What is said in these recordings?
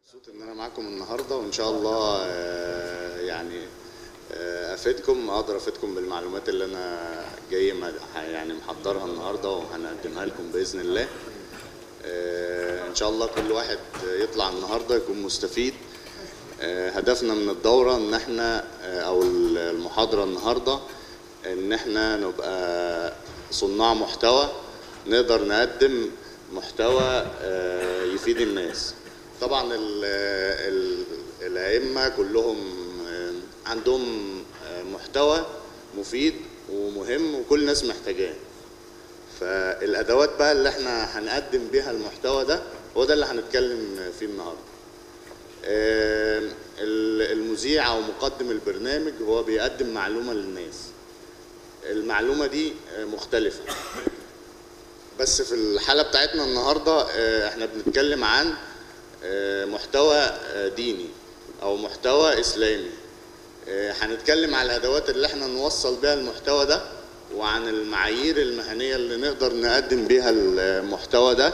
مبسوط ان انا معاكم النهارده وان شاء الله آه، يعني آه، افيدكم اقدر افيدكم بالمعلومات اللي انا جاي م- يعني محضرها النهارده وهنقدمها لكم باذن الله آه، ان شاء الله كل واحد يطلع النهارده يكون مستفيد آه، هدفنا من الدوره ان احنا آه، او المحاضره النهارده ان احنا نبقى صناع محتوى نقدر نقدم محتوى آه، يفيد الناس طبعا ال ال الائمه كلهم آه، عندهم آه، محتوى مفيد ومهم وكل الناس محتاجاه فالادوات بقى اللي احنا هنقدم بيها المحتوى ده هو ده اللي هنتكلم فيه النهارده آه، ال- المذيع او مقدم البرنامج هو بيقدم معلومه للناس المعلومه دي آه، مختلفه بس في الحاله بتاعتنا النهارده آه، احنا بنتكلم عن آه، محتوى آه، ديني او محتوى اسلامي آه، هنتكلم على الادوات اللي احنا نوصل بيها المحتوى ده وعن المعايير المهنيه اللي نقدر نقدم بيها المحتوى ده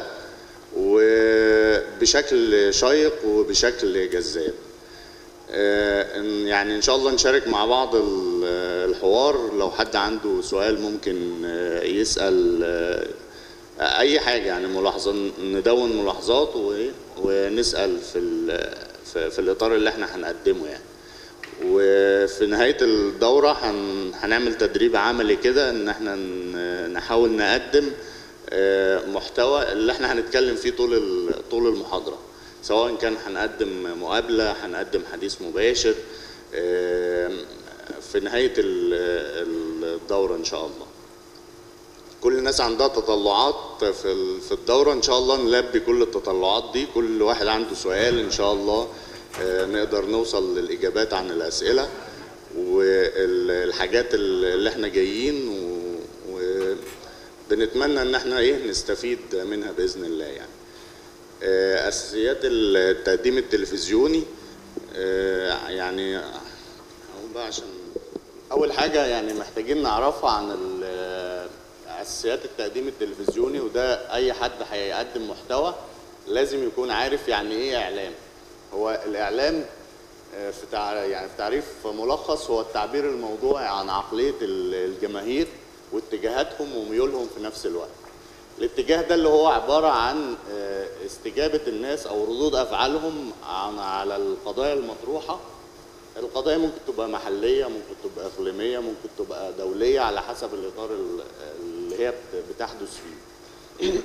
وبشكل شيق وبشكل جذاب آه، إن- يعني ان شاء الله نشارك مع بعض ال- الحوار لو حد عنده سؤال ممكن آه، يسال آه، اي حاجه يعني ملاحظه ندون ملاحظات و- ونسال في ال- في في الاطار اللي احنا هنقدمه يعني وفي نهايه الدوره هن هنعمل تدريب عملي كده ان احنا ن- نحاول نقدم آه، محتوى اللي احنا هنتكلم فيه طول ال- طول المحاضره سواء كان هنقدم مقابله هنقدم حديث مباشر آه، في نهايه ال- الدوره ان شاء الله كل الناس عندها تطلعات في ال- في الدورة إن شاء الله نلبي كل التطلعات دي كل واحد عنده سؤال إن شاء الله آه، نقدر نوصل للإجابات عن الأسئلة والحاجات اللي احنا جايين و- وبنتمنى إن احنا إيه نستفيد منها بإذن الله يعني آه، أساسيات التقديم التلفزيوني آه، يعني أقول بقى عشان اول حاجه يعني محتاجين نعرفها عن ال- اساسيات التقديم التلفزيوني وده اي حد هيقدم محتوى لازم يكون عارف يعني ايه اعلام هو الاعلام آه، في تع... يعني في تعريف ملخص هو التعبير الموضوعي عن عقليه ال- الجماهير واتجاهاتهم وميولهم في نفس الوقت الاتجاه ده اللي هو عباره عن آه، استجابه الناس او ردود افعالهم عن على القضايا المطروحه القضايا ممكن تبقى محلية ممكن تبقى إقليمية ممكن تبقى دولية على حسب الإطار ال- اللي هي بت- بتحدث فيه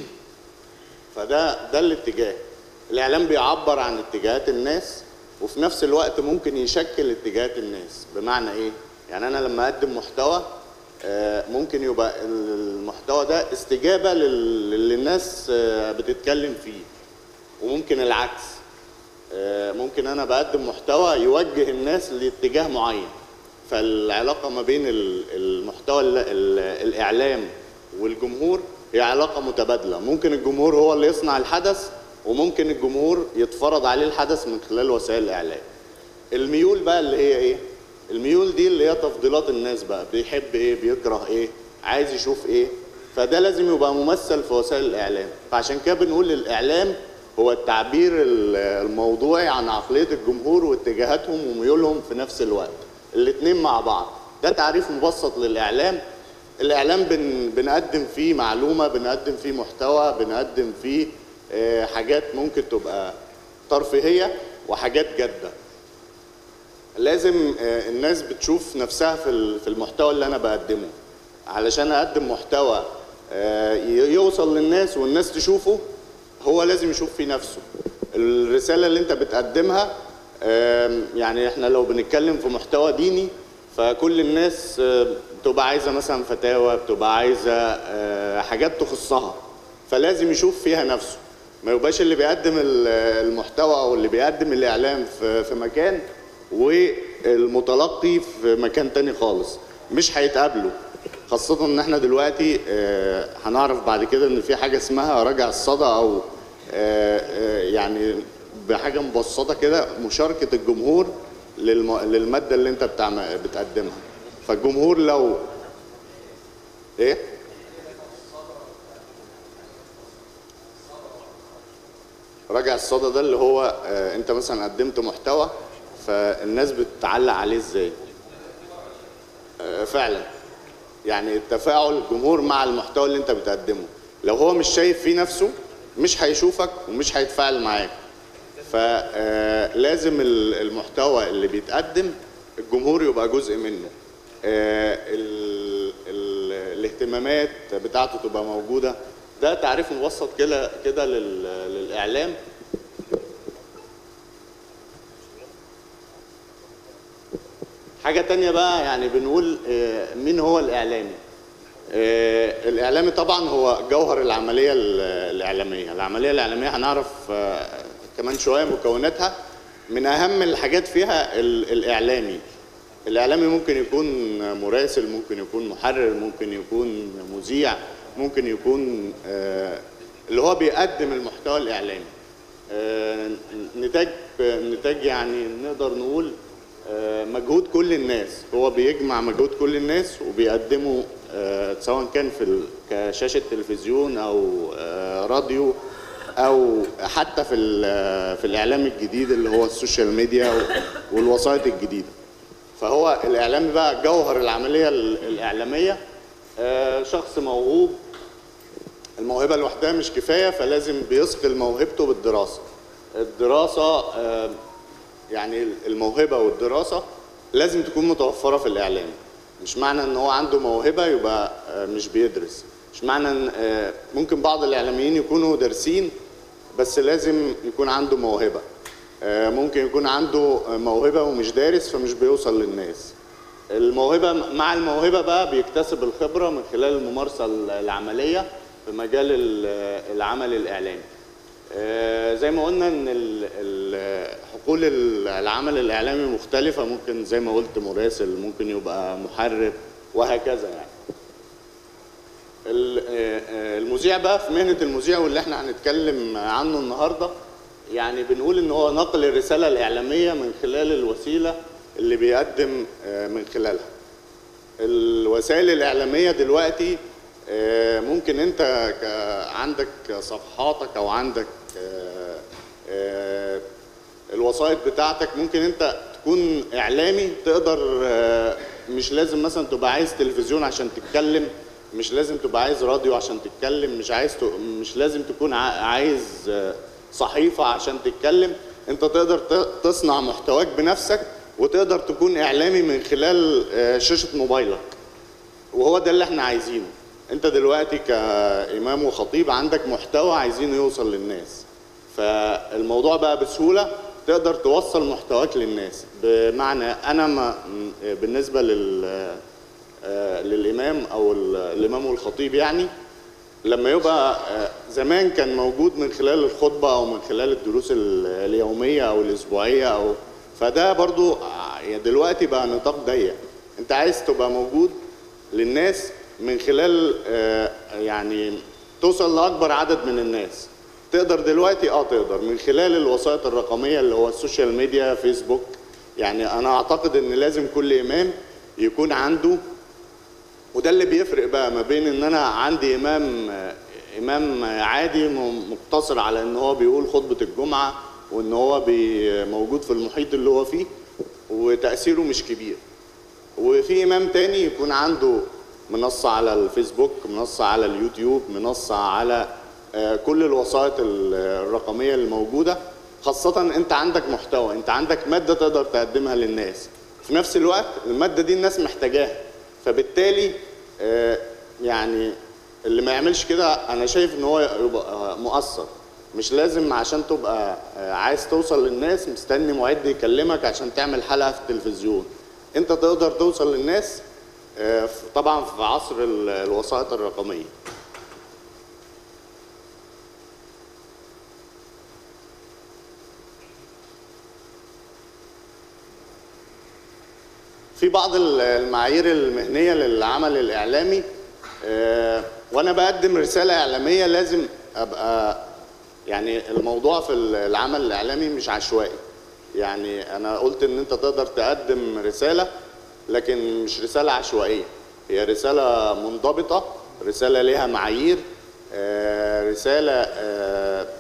فده ده الاتجاه الإعلام بيعبر عن اتجاهات الناس وفي نفس الوقت ممكن يشكل اتجاهات الناس بمعنى إيه؟ يعني أنا لما أقدم محتوى آه، ممكن يبقى المحتوى ده استجابة لل- للي الناس آه، بتتكلم فيه وممكن العكس آه، ممكن انا بقدم محتوى يوجه الناس لاتجاه معين فالعلاقه ما بين ال- المحتوى ال- ال- الاعلام والجمهور هي علاقه متبادله ممكن الجمهور هو اللي يصنع الحدث وممكن الجمهور يتفرض عليه الحدث من خلال وسائل الاعلام الميول بقى اللي هي ايه الميول دي اللي هي تفضيلات الناس بقى بيحب ايه بيكره ايه عايز يشوف ايه فده لازم يبقى ممثل في وسائل الاعلام فعشان كده بنقول الاعلام هو التعبير ال- الموضوعي عن عقليه الجمهور واتجاهاتهم وميولهم في نفس الوقت الاثنين مع بعض ده تعريف مبسط للاعلام الاعلام بن بنقدم فيه معلومه بنقدم فيه محتوى بنقدم فيه آه، حاجات ممكن تبقى ترفيهيه وحاجات جاده لازم آه، الناس بتشوف نفسها في ال- في المحتوى اللي انا بقدمه علشان اقدم محتوى آه، ي- يوصل للناس والناس تشوفه هو لازم يشوف فيه نفسه الرساله اللي انت بتقدمها آم، يعني احنا لو بنتكلم في محتوى ديني فكل الناس آه، بتبقى عايزه مثلا فتاوى بتبقى عايزه آه، حاجات تخصها فلازم يشوف فيها نفسه ما يبقاش اللي بيقدم ال- المحتوى او اللي بيقدم الاعلام في في مكان والمتلقي في مكان تاني خالص مش هيتقابلوا خاصة ان احنا دلوقتي آه، هنعرف بعد كده ان في حاجة اسمها رجع الصدى او آه، آه، يعني بحاجة مبسطة كده مشاركة الجمهور للم- للمادة اللي انت بتعمل بتقدمها فالجمهور لو ايه راجع الصدى ده اللي هو آه، انت مثلا قدمت محتوى فالناس بتعلق عليه ازاي آه، فعلا يعني التفاعل الجمهور مع المحتوى اللي انت بتقدمه لو هو مش شايف فيه نفسه مش هيشوفك ومش هيتفاعل معاك فلازم المحتوى اللي بيتقدم الجمهور يبقى جزء منه آه، ال- ال- الاهتمامات بتاعته تبقى موجوده ده تعريف مبسط كده كده لل- للاعلام حاجة تانية بقى يعني بنقول آه، مين هو الإعلامي؟ آه، الإعلامي طبعا هو جوهر العملية ال- الإعلامية، العملية الإعلامية هنعرف آه، كمان شوية مكوناتها من أهم الحاجات فيها ال- الإعلامي. الإعلامي ممكن يكون مراسل، ممكن يكون محرر، ممكن يكون مذيع، ممكن يكون آه، اللي هو بيقدم المحتوى الإعلامي. آه، نتاج نتاج يعني نقدر نقول آه، مجهود كل الناس هو بيجمع مجهود كل الناس وبيقدمه آه، سواء كان في ال- كشاشة تلفزيون أو آه، راديو أو حتى في ال- في الإعلام الجديد اللي هو السوشيال ميديا و- والوسائط الجديدة فهو الإعلامي بقى جوهر العملية ال- الإعلامية آه، شخص موهوب الموهبة لوحدها مش كفاية فلازم بيثقل موهبته بالدراسة الدراسة آه، يعني الموهبة والدراسة لازم تكون متوفرة في الإعلام مش معنى ان هو عنده موهبة يبقى آه، مش بيدرس مش معنى ان آه، ممكن بعض الإعلاميين يكونوا دارسين بس لازم يكون عنده موهبة آه، ممكن يكون عنده موهبة ومش دارس فمش بيوصل للناس الموهبة مع الموهبة بقى بيكتسب الخبرة من خلال الممارسة العملية في مجال ال- العمل الإعلامي آه، زي ما قلنا ان ال- ال- حقول ال- العمل الاعلامي مختلفه ممكن زي ما قلت مراسل ممكن يبقى محرر وهكذا يعني ال- آه، آه، المذيع بقى في مهنه المذيع واللي احنا هنتكلم عنه النهارده يعني بنقول ان هو نقل الرساله الاعلاميه من خلال الوسيله اللي بيقدم آه، من خلالها الوسائل الإعلامية دلوقتي آه، ممكن أنت ك- عندك صفحاتك أو عندك آه، آه، الوسائط بتاعتك ممكن أنت تكون إعلامي تقدر آه، مش لازم مثلا تبقى عايز تلفزيون عشان تتكلم مش لازم تبقى عايز راديو عشان تتكلم مش عايز ت- مش لازم تكون ع- عايز آه، صحيفة عشان تتكلم انت تقدر ت- تصنع محتواك بنفسك وتقدر تكون اعلامي من خلال آه، شاشة موبايلك وهو ده اللي احنا عايزينه انت دلوقتي كامام وخطيب عندك محتوى عايزينه يوصل للناس فالموضوع بقى بسهوله تقدر توصل محتواك للناس بمعنى انا ما م- بالنسبه لل آه، للامام او ال- الامام والخطيب يعني لما يبقى آه، زمان كان موجود من خلال الخطبه او من خلال الدروس ال- اليوميه او الاسبوعيه او فده برضو آه، يعني دلوقتي بقى نطاق ضيق انت عايز تبقى موجود للناس من خلال آه، يعني توصل لاكبر عدد من الناس تقدر دلوقتي اه تقدر من خلال الوسائط الرقميه اللي هو السوشيال ميديا فيسبوك يعني انا اعتقد ان لازم كل امام يكون عنده وده اللي بيفرق بقى ما بين ان انا عندي امام امام عادي م- مقتصر على ان هو بيقول خطبه الجمعه وان هو بي- موجود في المحيط اللي هو فيه وتاثيره مش كبير وفي امام تاني يكون عنده منصه على الفيسبوك منصه على اليوتيوب منصه على آه، كل الوسائط ال- الرقميه الموجوده خاصه انت عندك محتوى انت عندك ماده تقدر تقدمها للناس في نفس الوقت الماده دي الناس محتاجاها فبالتالي آه، يعني اللي ما يعملش كده انا شايف ان هو يبقى مؤثر مش لازم عشان تبقى آه، عايز توصل للناس مستني معد يكلمك عشان تعمل حلقه في التلفزيون انت تقدر توصل للناس آه، في- طبعا في عصر ال- الوسائط الرقميه في بعض ال- المعايير المهنيه للعمل الاعلامي آه، وانا بقدم رساله اعلاميه لازم ابقى يعني الموضوع في العمل الاعلامي مش عشوائي يعني انا قلت ان انت تقدر تقدم رساله لكن مش رساله عشوائيه هي رساله منضبطه رساله ليها معايير آه، رساله آه،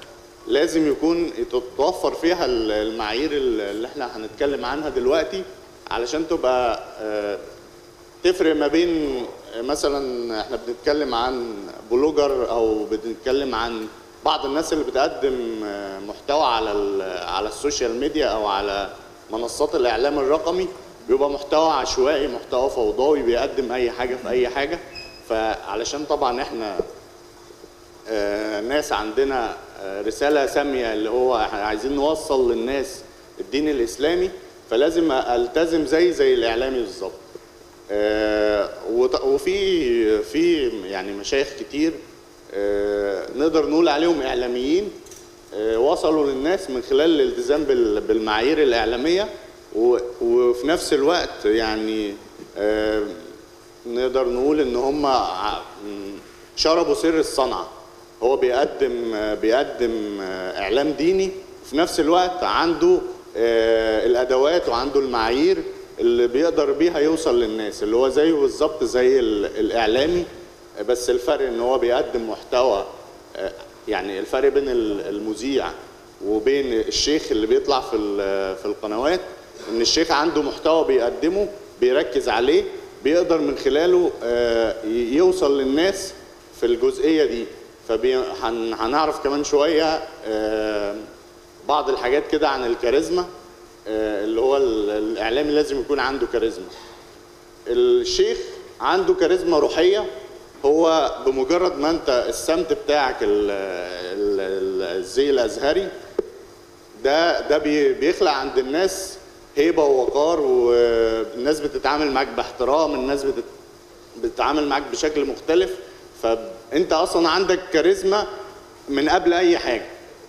لازم يكون تتوفر فيها ال- المعايير اللي احنا هنتكلم عنها دلوقتي علشان تبقى آه، تفرق ما بين مثلا احنا بنتكلم عن بلوجر او بنتكلم عن بعض الناس اللي بتقدم آه، محتوى على ال- على السوشيال ميديا او على منصات الاعلام الرقمي بيبقى محتوى عشوائي محتوى فوضوي بيقدم اي حاجه في اي حاجه فعلشان طبعا احنا آه، ناس عندنا آه، رسالة سامية اللي هو احنا عايزين نوصل للناس الدين الإسلامي فلازم ألتزم زي زي الإعلامي بالظبط آه، وط- وفي في يعني مشايخ كتير آه، نقدر نقول عليهم إعلاميين آه، وصلوا للناس من خلال الالتزام بال- بالمعايير الإعلامية و- وفي نفس الوقت يعني آه، نقدر نقول ان هم ع- م- شربوا سر الصنعه هو بيقدم بيقدم اعلام ديني وفي نفس الوقت عنده آه، الادوات وعنده المعايير اللي بيقدر بيها يوصل للناس اللي هو زيه بالظبط زي ال- الاعلامي بس الفرق ان هو بيقدم محتوى آه، يعني الفرق بين ال- المذيع وبين الشيخ اللي بيطلع في ال- في القنوات ان الشيخ عنده محتوى بيقدمه بيركز عليه بيقدر من خلاله آه، ي- يوصل للناس في الجزئيه دي فهنعرف كمان شويه آه، بعض الحاجات كده عن الكاريزما آه، اللي هو ال- الاعلامي لازم يكون عنده كاريزما الشيخ عنده كاريزما روحيه هو بمجرد ما انت السمت بتاعك ال- ال- ال- الزي الازهري ده ده بي- بيخلق عند الناس هيبه ووقار والناس بتتعامل معاك باحترام الناس بتت بتتعامل معاك بشكل مختلف فانت اصلا عندك كاريزما من قبل اي حاجه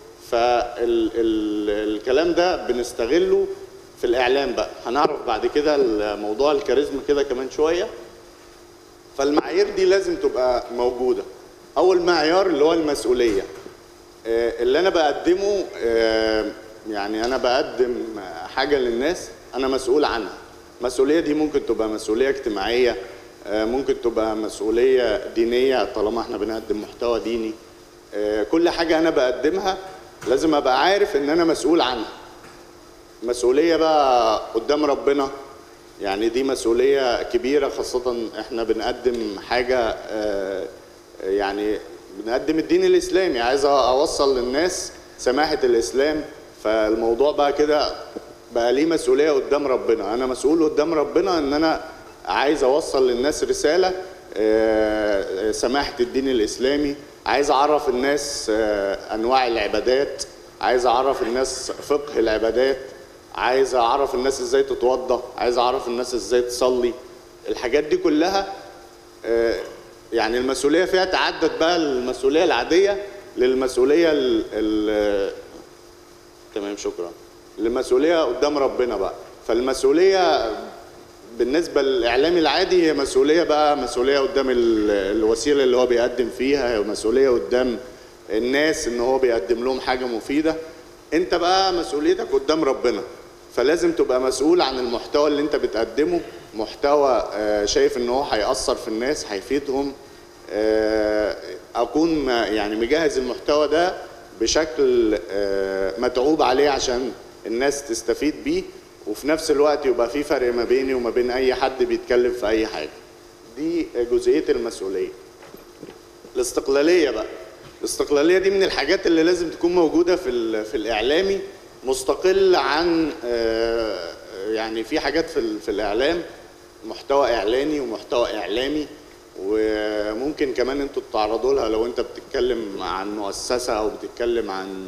فالكلام ده بنستغله في الاعلام بقى هنعرف بعد كده موضوع الكاريزما كده كمان شويه فالمعايير دي لازم تبقى موجوده اول معيار اللي هو المسؤوليه آه، اللي انا بقدمه آه، يعني انا بقدم حاجه للناس انا مسؤول عنها المسؤوليه دي ممكن تبقى مسؤوليه اجتماعيه آه، ممكن تبقى مسؤوليه دينيه طالما احنا بنقدم محتوى ديني آه، كل حاجه انا بقدمها لازم ابقى عارف ان انا مسؤول عنها مسؤوليه بقى قدام ربنا يعني دي مسؤوليه كبيره خاصه احنا بنقدم حاجه آه، يعني بنقدم الدين الاسلامي عايز اوصل للناس سماحه الاسلام فالموضوع بقى كده بقى ليه مسؤوليه قدام ربنا انا مسؤول قدام ربنا ان انا عايز اوصل للناس رساله آه، سماحه الدين الاسلامي عايز اعرف الناس آه، انواع العبادات عايز اعرف الناس فقه العبادات عايز اعرف الناس ازاي تتوضا عايز اعرف الناس ازاي تصلي الحاجات دي كلها آه، يعني المسؤوليه فيها تعدت بقى المسؤوليه العاديه للمسؤوليه ال ال تمام شكرا للمسؤوليه قدام ربنا بقى فالمسؤوليه بالنسبه للاعلامي العادي هي مسؤوليه بقى مسؤوليه قدام ال- الوسيله اللي هو بيقدم فيها هي مسؤوليه قدام الناس ان هو بيقدم لهم حاجه مفيده انت بقى مسؤوليتك قدام ربنا فلازم تبقى مسؤول عن المحتوى اللي انت بتقدمه محتوى آه، شايف ان هو هيأثر في الناس هيفيدهم آه، اكون ما- يعني مجهز المحتوى ده بشكل آه، متعوب عليه عشان الناس تستفيد بيه وفي نفس الوقت يبقى في فرق ما بيني وما بين اي حد بيتكلم في اي حاجه دي جزئيه المسؤوليه الاستقلاليه بقى الاستقلاليه دي من الحاجات اللي لازم تكون موجوده في ال- في الاعلامي مستقل عن آه، يعني في حاجات في ال- في الاعلام محتوى اعلاني ومحتوى اعلامي وممكن كمان انتوا تتعرضوا لها لو انت بتتكلم عن مؤسسه او بتتكلم عن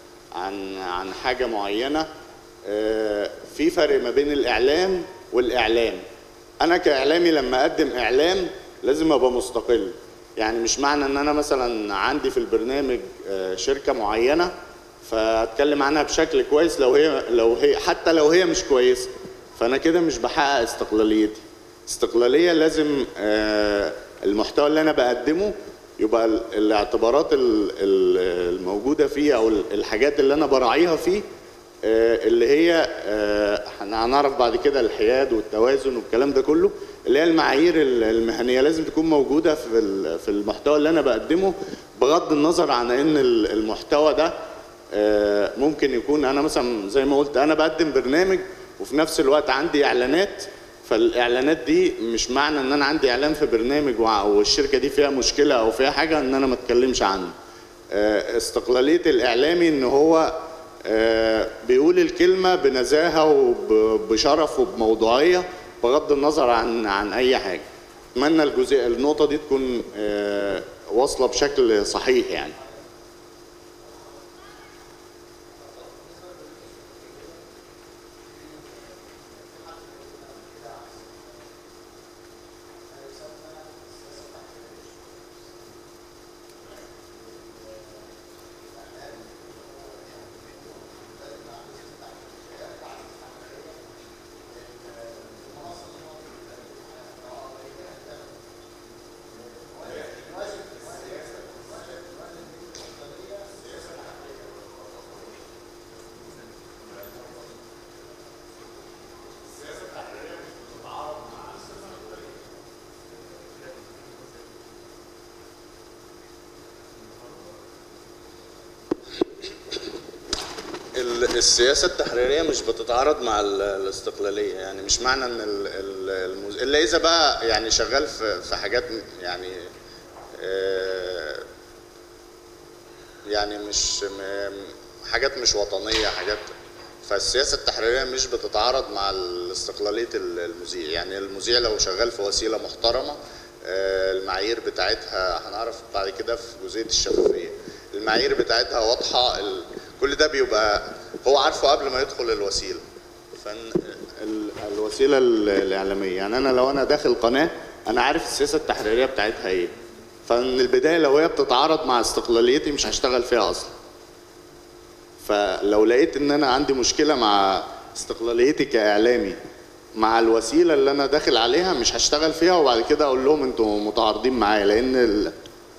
عن عن حاجه معينه آه، في فرق ما بين الاعلام والاعلام انا كاعلامي لما اقدم اعلام لازم ابقى مستقل يعني مش معنى ان انا مثلا عندي في البرنامج آه، شركه معينه فاتكلم عنها بشكل كويس لو هي لو هي حتى لو هي مش كويسه فانا كده مش بحقق استقلاليتي استقلاليه لازم آه، المحتوى اللي انا بقدمه يبقى ال- الاعتبارات ال- ال- الموجوده فيه او ال- الحاجات اللي انا براعيها فيه آه، اللي هي آه، هن- هنعرف بعد كده الحياد والتوازن والكلام ده كله اللي هي المعايير ال- المهنيه لازم تكون موجوده في ال- في المحتوى اللي انا بقدمه بغض النظر عن ان ال- المحتوى ده آه، ممكن يكون انا مثلا زي ما قلت انا بقدم برنامج وفي نفس الوقت عندي اعلانات فالاعلانات دي مش معنى ان انا عندي اعلان في برنامج وع- والشركه دي فيها مشكله او فيها حاجه ان انا ما اتكلمش عنه آه، استقلاليه الاعلامي ان هو آه، بيقول الكلمه بنزاهه وبشرف وبموضوعيه بغض النظر عن عن اي حاجه اتمنى الجزء النقطه دي تكون آه، واصله بشكل صحيح يعني ال- السياسه التحريريه مش بتتعارض مع ال- الاستقلاليه يعني مش معنى ان ال- ال- المز... الا اذا بقى يعني شغال في في حاجات يعني آه، يعني مش م- حاجات مش وطنيه حاجات فالسياسه التحريريه مش بتتعارض مع استقلاليه ال- المذيع يعني المذيع لو شغال في وسيله محترمه آه، المعايير بتاعتها هنعرف بعد كده في جزئيه الشفافيه المعايير بتاعتها واضحه ال- كل ده بيبقى هو عارفه قبل ما يدخل الوسيله فن ال- الوسيله ال- الاعلاميه يعني انا لو انا داخل قناه انا عارف السياسه التحريريه بتاعتها ايه فمن البدايه لو هي بتتعارض مع استقلاليتي مش هشتغل فيها اصلا فلو لقيت ان انا عندي مشكله مع استقلاليتي كاعلامي مع الوسيله اللي انا داخل عليها مش هشتغل فيها وبعد كده اقول لهم انتوا متعارضين معايا لان ال...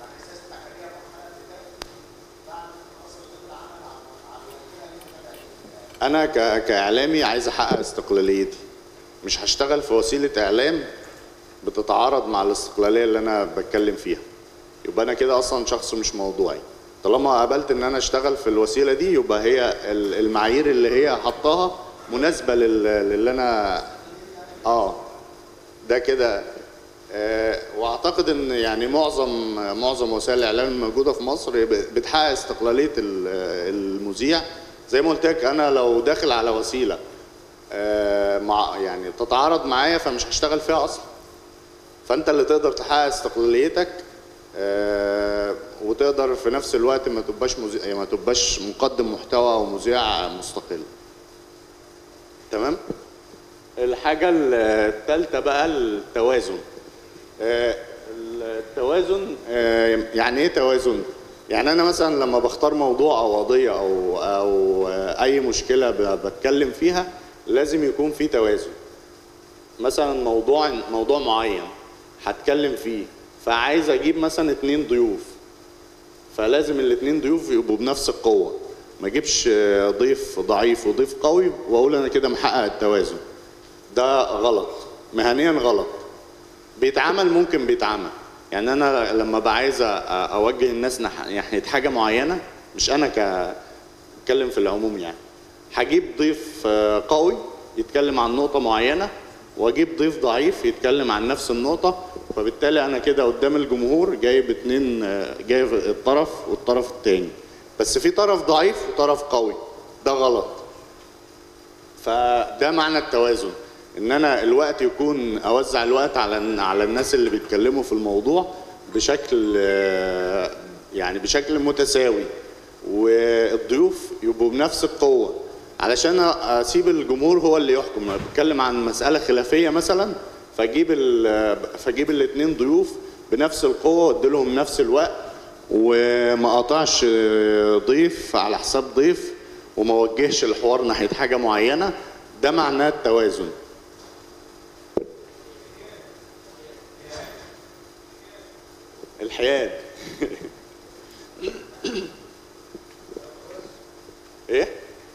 انا ك... كاعلامي عايز احقق استقلاليتي مش هشتغل في وسيله اعلام بتتعارض مع الاستقلاليه اللي انا بتكلم فيها يبقى انا كده اصلا شخص مش موضوعي طالما قبلت ان انا اشتغل في الوسيله دي يبقى هي ال- المعايير اللي هي حطاها مناسبه لل- للي انا اه ده كده آه واعتقد ان يعني معظم معظم وسائل الاعلام الموجوده في مصر ب- بتحقق استقلاليه ال- المذيع زي ما قلت لك انا لو داخل على وسيله آه مع يعني تتعارض معايا فمش هشتغل فيها اصلا فانت اللي تقدر تحقق استقلاليتك آه، وتقدر في نفس الوقت ما تبقاش مذيع ما تبقاش مقدم محتوى او مذيع مستقل تمام الحاجه الثالثه بقى التوازن آه، التوازن آه، يعني ايه توازن يعني انا مثلا لما بختار موضوع او قضيه او او آه، اي مشكله ب- بتكلم فيها لازم يكون في توازن مثلا موضوع موضوع معين هتكلم فيه فعايز اجيب مثلا اتنين ضيوف فلازم الاتنين ضيوف يبقوا بنفس القوه ما اجيبش آه، ضيف ضعيف وضيف قوي واقول انا كده محقق التوازن ده غلط مهنيا غلط بيتعمل ممكن بيتعمل يعني انا لما بقى عايز أ- اوجه الناس نح- ناحيه حاجه معينه مش انا ك اتكلم في العموم يعني هجيب ضيف آه، قوي يتكلم عن نقطه معينه واجيب ضيف ضعيف يتكلم عن نفس النقطه فبالتالي انا كده قدام الجمهور جايب اتنين آه، جايب الطرف والطرف التاني بس في طرف ضعيف وطرف قوي ده غلط فده معنى التوازن ان انا الوقت يكون اوزع الوقت على على الناس اللي بيتكلموا في الموضوع بشكل آه، يعني بشكل متساوي والضيوف يبقوا بنفس القوه علشان اسيب الجمهور هو اللي يحكم لما بتكلم عن مساله خلافيه مثلا فاجيب ال- فاجيب الاثنين ضيوف بنفس القوه وادي لهم نفس الوقت وما اقطعش ضيف على حساب ضيف وما وجهش الحوار ناحيه حاجه معينه ده معناه التوازن الحياد ايه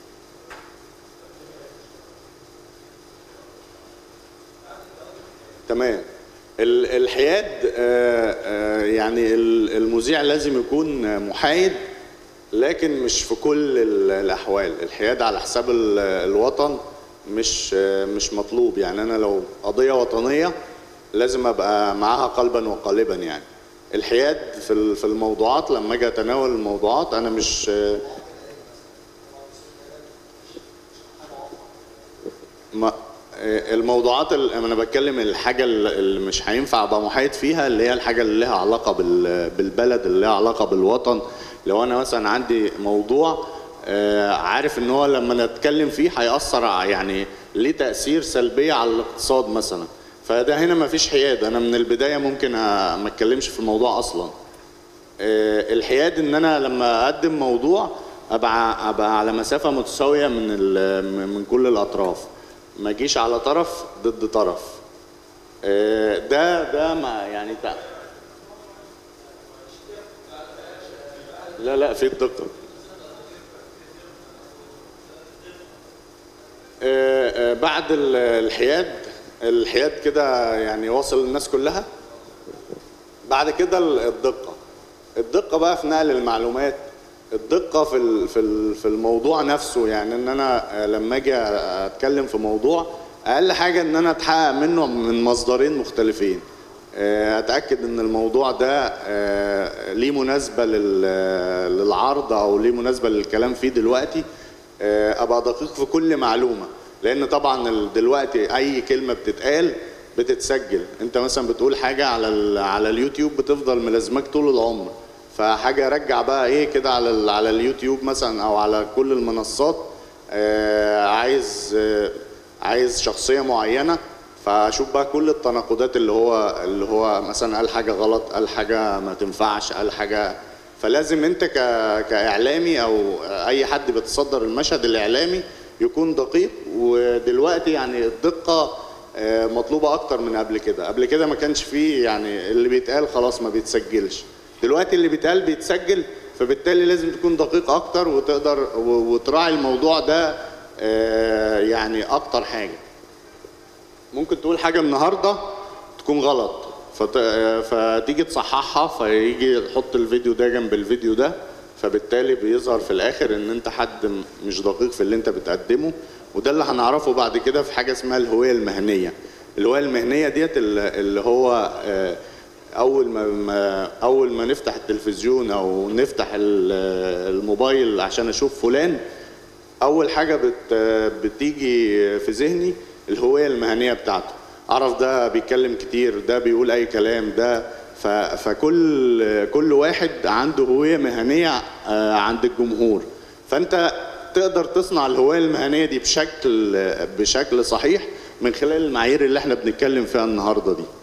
تمام ال- الحياد آه، آه، يعني ال- المذيع لازم يكون محايد لكن مش في كل ال- الاحوال الحياد على حساب ال- الوطن مش مش مطلوب يعني انا لو قضيه وطنيه لازم ابقى معاها قلبا وقالبا يعني الحياد في ال- في الموضوعات لما اجي اتناول الموضوعات انا مش ما الموضوعات اللي انا بتكلم الحاجه اللي مش هينفع ابقى محايد فيها اللي هي الحاجه اللي لها علاقه بال- بالبلد اللي لها علاقه بالوطن لو انا مثلا عندي موضوع آه، عارف ان هو لما نتكلم فيه هيأثر ع- يعني ليه تأثير سلبية على الاقتصاد مثلا فده هنا مفيش حياد انا من البداية ممكن أ- ما اتكلمش في الموضوع اصلا آه، الحياد ان انا لما اقدم موضوع ابقى ابقى على مسافه متساويه من ال- من كل الاطراف ما اجيش على طرف ضد طرف آه، ده ده ما يعني تع- لا لا في الدقه آه، آه، بعد ال- الحياد الحياد كده يعني واصل للناس كلها بعد كده ال- الدقة الدقة بقى في نقل المعلومات الدقة في ال- في ال- في الموضوع نفسه يعني ان انا آه، لما اجي اتكلم في موضوع اقل حاجة ان انا اتحقق منه من مصدرين مختلفين آه، اتاكد ان الموضوع ده آه، ليه مناسبة لل- للعرض او ليه مناسبة للكلام فيه دلوقتي آه، ابقى دقيق في كل معلومه لان طبعا ال- دلوقتي اي كلمه بتتقال بتتسجل انت مثلا بتقول حاجه على ال- على اليوتيوب بتفضل ملازمك طول العمر فحاجه رجع بقى ايه كده على ال- على اليوتيوب مثلا او على كل المنصات آه، عايز آه، عايز شخصيه معينه فاشوف بقى كل التناقضات اللي هو اللي هو مثلا قال حاجه غلط قال حاجه ما تنفعش قال حاجه فلازم انت ك... كاعلامي او اي حد بيتصدر المشهد الاعلامي يكون دقيق ودلوقتي يعني الدقه آه، مطلوبه اكتر من قبل كده قبل كده ما كانش فيه يعني اللي بيتقال خلاص ما بيتسجلش دلوقتي اللي بيتقال بيتسجل فبالتالي لازم تكون دقيق اكتر وتقدر و- وتراعي الموضوع ده آه، يعني اكتر حاجه ممكن تقول حاجه النهارده تكون غلط فت... فتيجي تصححها فيجي تحط الفيديو ده جنب الفيديو ده فبالتالي بيظهر في الاخر ان انت حد م- مش دقيق في اللي انت بتقدمه وده اللي هنعرفه بعد كده في حاجه اسمها الهويه المهنيه الهويه المهنيه ديت ال- اللي هو آه، اول ما- ما اول ما نفتح التلفزيون او نفتح ال- الموبايل عشان اشوف فلان اول حاجه بت بتيجي في ذهني الهويه المهنيه بتاعته اعرف ده بيتكلم كتير ده بيقول اي كلام ده ف- فكل كل واحد عنده هويه مهنيه آه، عند الجمهور فانت تقدر تصنع الهويه المهنيه دي بشكل بشكل صحيح من خلال المعايير اللي احنا بنتكلم فيها النهارده دي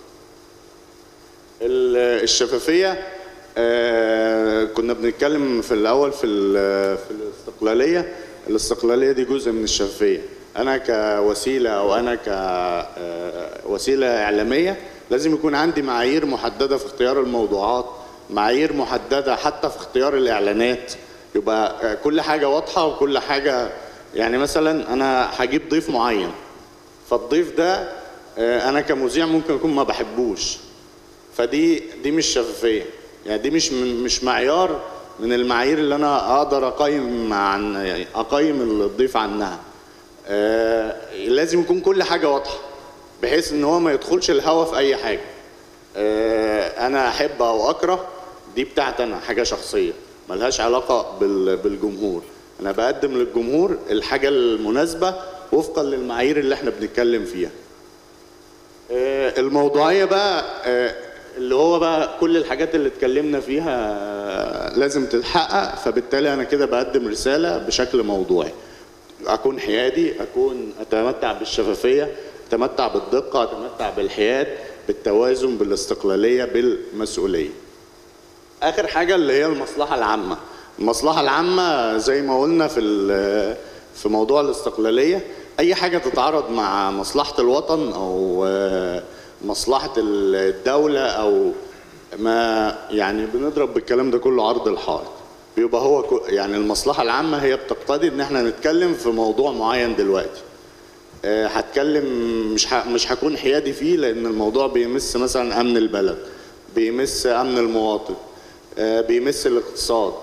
ال- الشفافيه آه، كنا بنتكلم في الاول في ال- في الاستقلاليه الاستقلاليه دي جزء من الشفافيه انا كوسيله او انا كوسيله اعلاميه لازم يكون عندي معايير محدده في اختيار الموضوعات معايير محدده حتى في اختيار الاعلانات يبقى آه، كل حاجه واضحه وكل حاجه يعني مثلا انا هجيب ضيف معين فالضيف ده آه، انا كمذيع ممكن اكون ما بحبوش فدي دي مش شفافيه يعني دي مش من- مش معيار من المعايير اللي انا اقدر اقيم عن يعني اقيم الضيف عنها آه لازم يكون كل حاجه واضحه بحيث ان هو ما يدخلش الهوا في اي حاجه آه انا احب او اكره دي بتاعتي انا حاجه شخصيه ملهاش علاقه بال- بالجمهور انا بقدم للجمهور الحاجه المناسبه وفقا للمعايير اللي احنا بنتكلم فيها آه، الموضوعيه بقى آه، اللي هو بقى كل الحاجات اللي اتكلمنا فيها آه، لازم تتحقق فبالتالي انا كده بقدم رساله بشكل موضوعي اكون حيادي اكون اتمتع بالشفافيه اتمتع بالدقه اتمتع بالحياد بالتوازن بالاستقلاليه بالمسؤوليه اخر حاجه اللي هي المصلحه العامه المصلحه العامه زي ما قلنا في ال- في موضوع الاستقلاليه اي حاجه تتعارض مع مصلحه الوطن او آه، مصلحه الدوله او ما يعني بنضرب بالكلام ده كله عرض الحائط بيبقى هو كو- يعني المصلحه العامه هي بتقتضي ان احنا نتكلم في موضوع معين دلوقتي آه، هتكلم مش ه... مش هكون حيادي فيه لان الموضوع بيمس مثلا امن البلد بيمس امن المواطن آه، بيمس الاقتصاد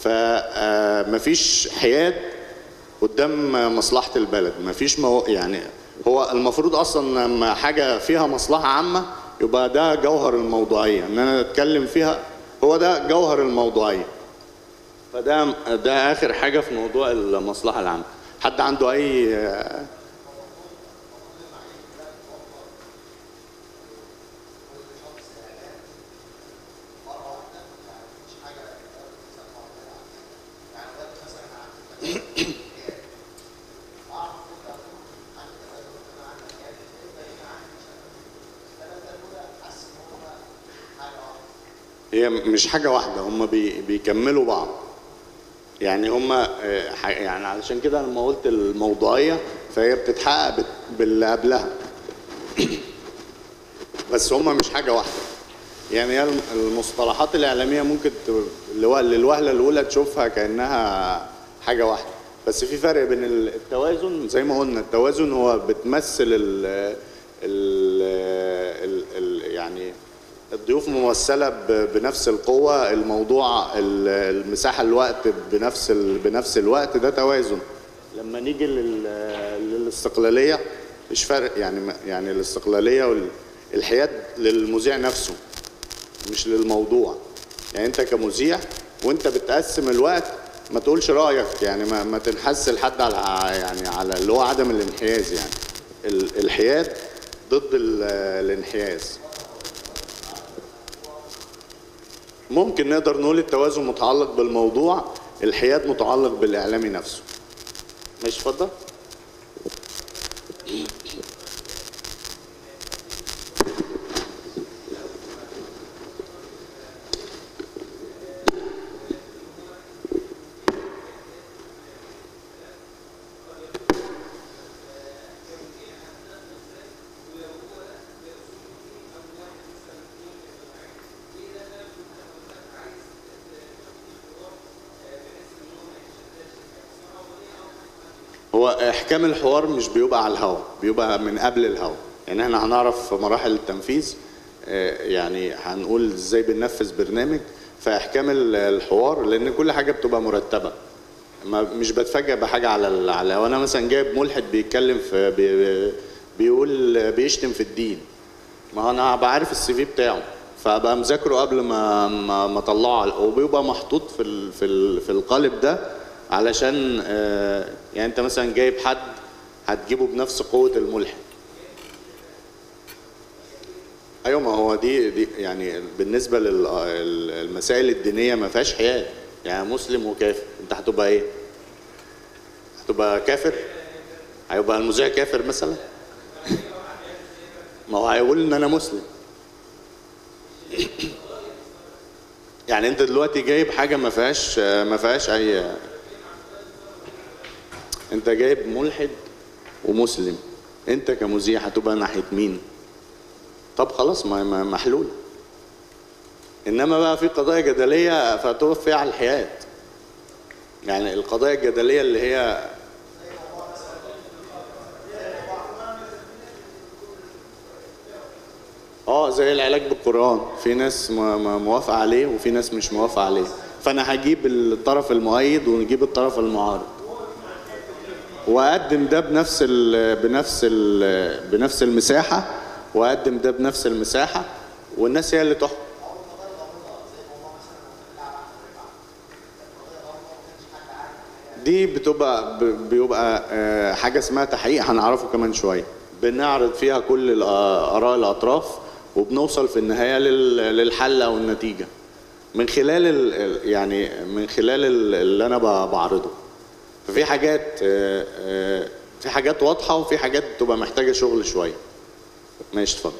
فمفيش حياد قدام مصلحه البلد مفيش مو يعني هو المفروض اصلا لما حاجه فيها مصلحه عامه يبقى ده جوهر الموضوعيه ان انا اتكلم فيها هو ده جوهر الموضوعيه فده ده اخر حاجه في موضوع المصلحه العامه حد عنده اي هي مش حاجة واحدة هم بي بيكملوا بعض يعني هم آه، ح- يعني علشان كده لما قلت الموضوعية فهي بتتحقق بت- باللي قبلها بس هم مش حاجة واحدة يعني هي الم- المصطلحات الإعلامية ممكن ت- لو- للوهلة الأولى تشوفها كأنها حاجة واحدة بس في فرق بين ال- التوازن زي ما قلنا التوازن هو بتمثل ال ال ال ال يعني الضيوف ممثلة ب- بنفس القوة الموضوع ال- المساحة الوقت بنفس ال- بنفس الوقت ده توازن لما نيجي لل- للاستقلالية مش فرق يعني ما- يعني الاستقلالية والحياد للمذيع نفسه مش للموضوع يعني انت كمذيع وانت بتقسم الوقت ما تقولش رايك يعني ما, ما تنحس لحد على يعني على اللي هو عدم الانحياز يعني ال- الحياد ضد ال- الانحياز ممكن نقدر نقول التوازن متعلق بالموضوع الحياد متعلق بالاعلامي نفسه ماشي اتفضل هو احكام الحوار مش بيبقى على الهوا بيبقى من قبل الهوا يعني احنا هنعرف في مراحل التنفيذ آه، يعني هنقول ازاي بننفذ برنامج فاحكام ال- الحوار لان كل حاجه بتبقى مرتبه ما مش بتفاجئ بحاجه على ال- على الهوا انا مثلا جايب ملحد بيتكلم في بي بيقول بيشتم في الدين ما انا هبقى عارف السي في بتاعه فابقى مذاكره قبل ما ما ما اطلعه على- وبيبقى محطوط في ال في ال في القالب ده علشان آه، يعني انت مثلا جايب حد هتجيبه بنفس قوه الملحد ايوه ما هو دي دي يعني بالنسبه للمسائل الدينيه ما فيهاش حياد يعني مسلم وكافر انت هتبقى ايه؟ هتبقى كافر؟ هيبقى المذيع كافر مثلا؟ ما هو هيقول ان انا مسلم يعني انت دلوقتي جايب حاجه ما فيهاش ما فيهاش اي انت جايب ملحد ومسلم انت كمذيع هتبقى ناحيه مين طب خلاص ما ما- محلول انما بقى في قضايا جدليه فتقف فيها على الحياد يعني القضايا الجدليه اللي هي اه زي العلاج بالقرآن في ناس م- م- موافقة عليه وفي ناس مش موافقة عليه فأنا هجيب الطرف المؤيد ونجيب الطرف المعارض وأقدم ده بنفس ال بنفس ال بنفس المساحة وأقدم ده بنفس المساحة والناس هي اللي تحكم دي بتبقى ب- بيبقى آه، حاجه اسمها تحقيق هنعرفه كمان شويه بنعرض فيها كل الآ- اراء الاطراف وبنوصل في النهايه لل- للحل او النتيجه من خلال ال- ال- يعني من خلال ال- اللي انا ب- بعرضه ففي حاجات آه، آه، في حاجات واضحه وفي حاجات بتبقى محتاجه شغل شويه ماشي اتفضل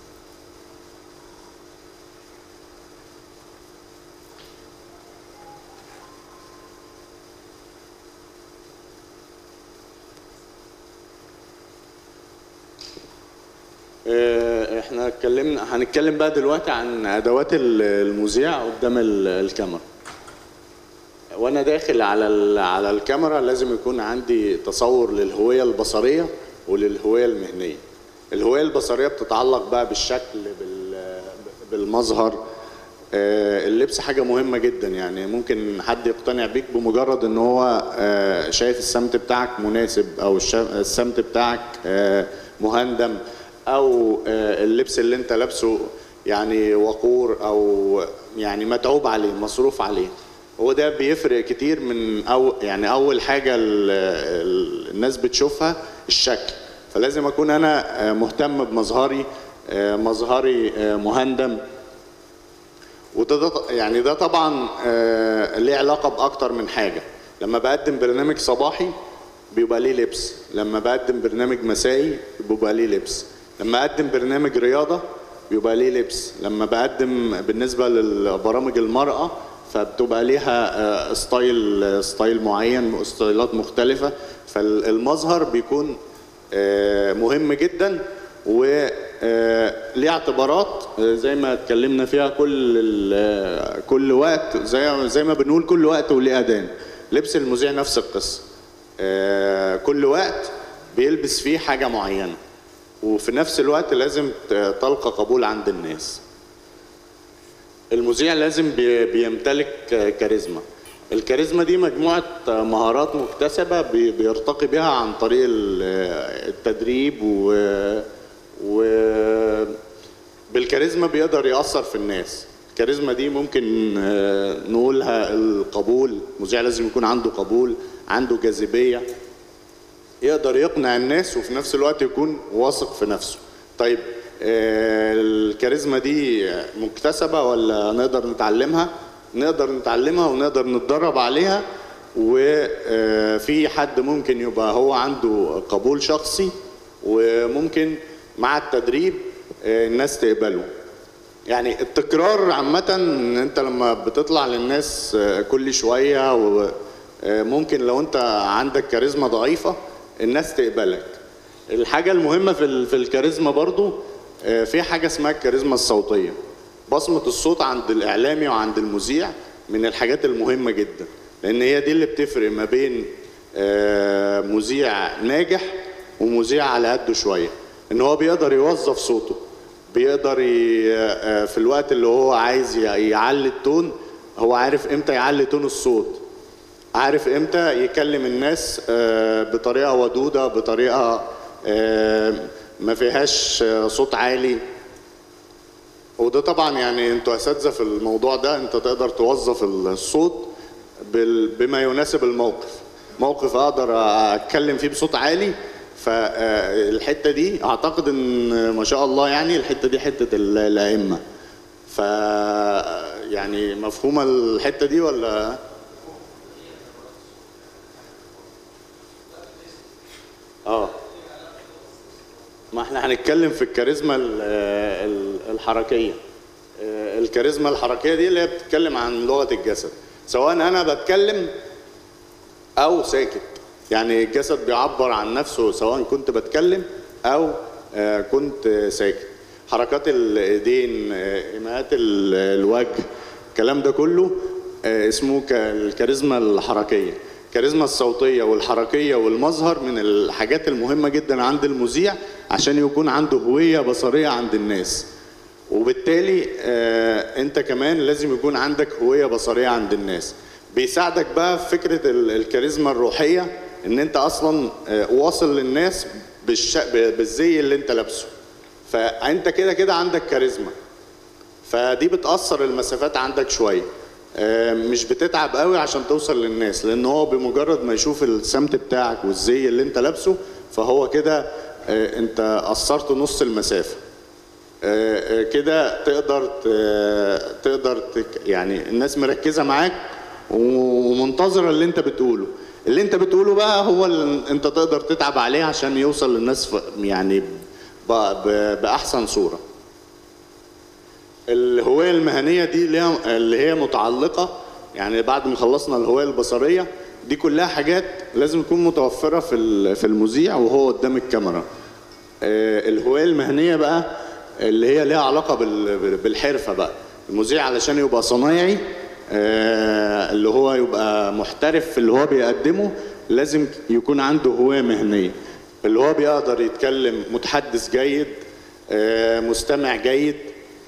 آه، احنا اتكلمنا هنتكلم بقى دلوقتي عن ادوات ال- المذيع قدام ال- الكاميرا وانا داخل على ال- على الكاميرا لازم يكون عندي تصور للهويه البصريه وللهويه المهنيه الهويه البصريه بتتعلق بقى بالشكل بال- بالمظهر آه، اللبس حاجة مهمة جدا يعني ممكن حد يقتنع بيك بمجرد ان هو آه، شايف السمت بتاعك مناسب او الشا- السمت بتاعك آه، مهندم او آه، اللبس اللي انت لابسه يعني وقور او يعني متعوب عليه مصروف عليه هو ده بيفرق كتير من أو يعني اول حاجة ال- ال- الناس بتشوفها الشكل فلازم اكون انا آه، مهتم بمظهري آه، مظهري آه، مهندم وده ده يعني ده طبعا آه، ليه علاقه باكتر من حاجه لما بقدم برنامج صباحي بيبقى ليه لبس لما بقدم برنامج مسائي بيبقى ليه لبس لما اقدم برنامج رياضه بيبقى ليه لبس لما بقدم بالنسبه للبرامج المراه فبتبقى ليها آه، ستايل ستايل معين ستايلات مختلفه فالمظهر بيكون آه، مهم جدا وليه اعتبارات آه، زي ما اتكلمنا فيها كل ال- آه، كل وقت زي زي ما بنقول كل وقت وليه اذان لبس المذيع نفس القصه آه، كل وقت بيلبس فيه حاجه معينه وفي نفس الوقت لازم ت- تلقى قبول عند الناس المذيع لازم بي- بيمتلك كاريزما الكاريزما دي مجموعة مهارات مكتسبة بي- بيرتقي بها عن طريق ال- التدريب و, و بالكاريزما بيقدر يأثر في الناس الكاريزما دي ممكن آه، نقولها القبول المذيع لازم يكون عنده قبول عنده جاذبية يقدر يقنع الناس وفي نفس الوقت يكون واثق في نفسه طيب آه، الكاريزما دي مكتسبة ولا نقدر نتعلمها نقدر نتعلمها ونقدر نتدرب عليها وفي حد ممكن يبقى هو عنده قبول شخصي وممكن مع التدريب آه، الناس تقبله يعني التكرار عامة ان انت لما بتطلع للناس آه، كل شوية وممكن لو انت عندك كاريزما ضعيفة الناس تقبلك الحاجة المهمة في ال- في الكاريزما برضو آه، في حاجة اسمها الكاريزما الصوتية بصمة الصوت عند الإعلامي وعند المذيع من الحاجات المهمة جدا لأن هي دي اللي بتفرق ما بين آه، مذيع ناجح ومذيع على قده شوية إن هو بيقدر يوظف صوته بيقدر ي... آه، في الوقت اللي هو عايز ي- يعلي التون هو عارف امتى يعلي تون الصوت عارف امتى يكلم الناس آه، بطريقه ودوده بطريقه آه، ما فيهاش آه، صوت عالي وده طبعا يعني انتوا اساتذه في الموضوع ده انت تقدر توظف الصوت بال- بما يناسب الموقف موقف اقدر اتكلم فيه بصوت عالي فالحته دي اعتقد ان ما شاء الله يعني الحته دي حته ال- الائمه ف يعني مفهومه الحته دي ولا اه ما احنا هنتكلم في الكاريزما ال- ال- الحركيه آه، الكاريزما الحركيه دي اللي هي بتتكلم عن لغه الجسد سواء انا بتكلم او ساكت يعني الجسد بيعبر عن نفسه سواء كنت بتكلم او آه، كنت آه، ساكت حركات الايدين آه، ايماءات ال- الوجه الكلام ده كله آه، اسمه ك- الكاريزما الحركيه الكاريزما الصوتيه والحركيه والمظهر من الحاجات المهمه جدا عند المذيع عشان يكون عنده هويه بصريه عند الناس وبالتالي آه، انت كمان لازم يكون عندك هويه بصريه عند الناس بيساعدك بقى في فكره ال- الكاريزما الروحيه ان انت اصلا آه، واصل للناس بالش... ب- بالزي اللي انت لابسه فانت كده كده عندك كاريزما فدي بتأثر المسافات عندك شوية آه، مش بتتعب قوي عشان توصل للناس لان هو بمجرد ما يشوف السمت بتاعك والزي اللي انت لابسه فهو كده آه، انت قصرت نص المسافة آه، آه، كده تقدر ت- تقدر تك يعني الناس مركزة معاك ومنتظرة اللي انت بتقوله اللي انت بتقوله بقى هو اللي انت تقدر تتعب عليه عشان يوصل للناس ف- يعني ب- ب- بأحسن صورة الهوية المهنية دي اللي هي- اللي هي متعلقة يعني بعد ما خلصنا الهوية البصرية دي كلها حاجات لازم تكون متوفرة في ال- في المذيع وهو قدام الكاميرا آه، الهوية المهنية بقى اللي هي ليها علاقة بال- بالحرفة بقى المذيع علشان يبقى صنايعي آه، اللي هو يبقى محترف في اللي هو بيقدمه لازم يكون عنده هوية مهنية اللي هو بيقدر يتكلم متحدث جيد آه، مستمع جيد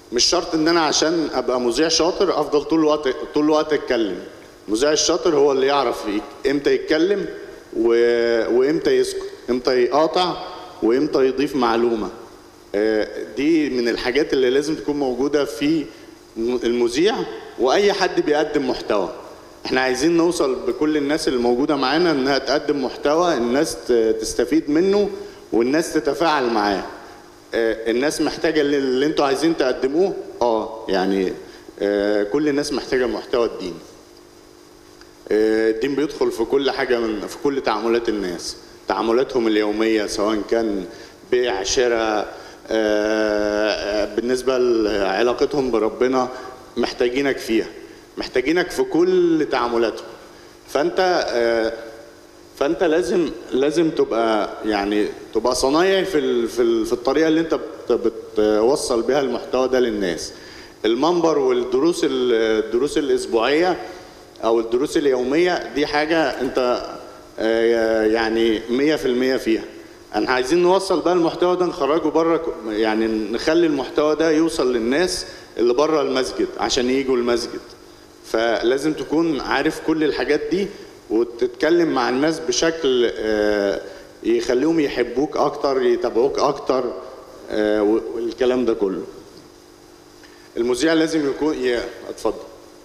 مش شرط ان انا عشان ابقى مذيع شاطر افضل طول الوقت طول الوقت اتكلم المذيع الشاطر هو اللي يعرف ي- امتى يتكلم و... وامتى يسكت امتى يقاطع وامتى يضيف معلومه آه، دي من الحاجات اللي لازم تكون موجوده في م- المذيع واي حد بيقدم محتوى احنا عايزين نوصل بكل الناس اللي موجوده معانا انها تقدم محتوى الناس ت- تستفيد منه والناس تتفاعل معاه آه، الناس محتاجه اللي, اللي انتوا عايزين تقدموه اه يعني آه، كل الناس محتاجه محتوى الدين آه، الدين بيدخل في كل حاجه من في كل تعاملات الناس تعاملاتهم اليوميه سواء كان بيع شراء آه، آه، بالنسبه لعلاقتهم بربنا محتاجينك فيها محتاجينك في كل تعاملاتهم فانت آه، فانت لازم لازم تبقى يعني تبقى صنايعي في ال- في ال- في الطريقه اللي انت بت- بتوصل بيها المحتوى ده للناس المنبر والدروس ال- الدروس الاسبوعيه او الدروس اليوميه دي حاجه انت آه، يعني 100% فيها احنا عايزين نوصل بقى المحتوى ده نخرجه بره يعني نخلي المحتوى ده يوصل للناس اللي بره المسجد عشان يجوا المسجد فلازم تكون عارف كل الحاجات دي وتتكلم مع الناس بشكل آه، يخليهم يحبوك اكتر يتابعوك اكتر آه، والكلام ده كله المذيع لازم يكون ي- اتفضل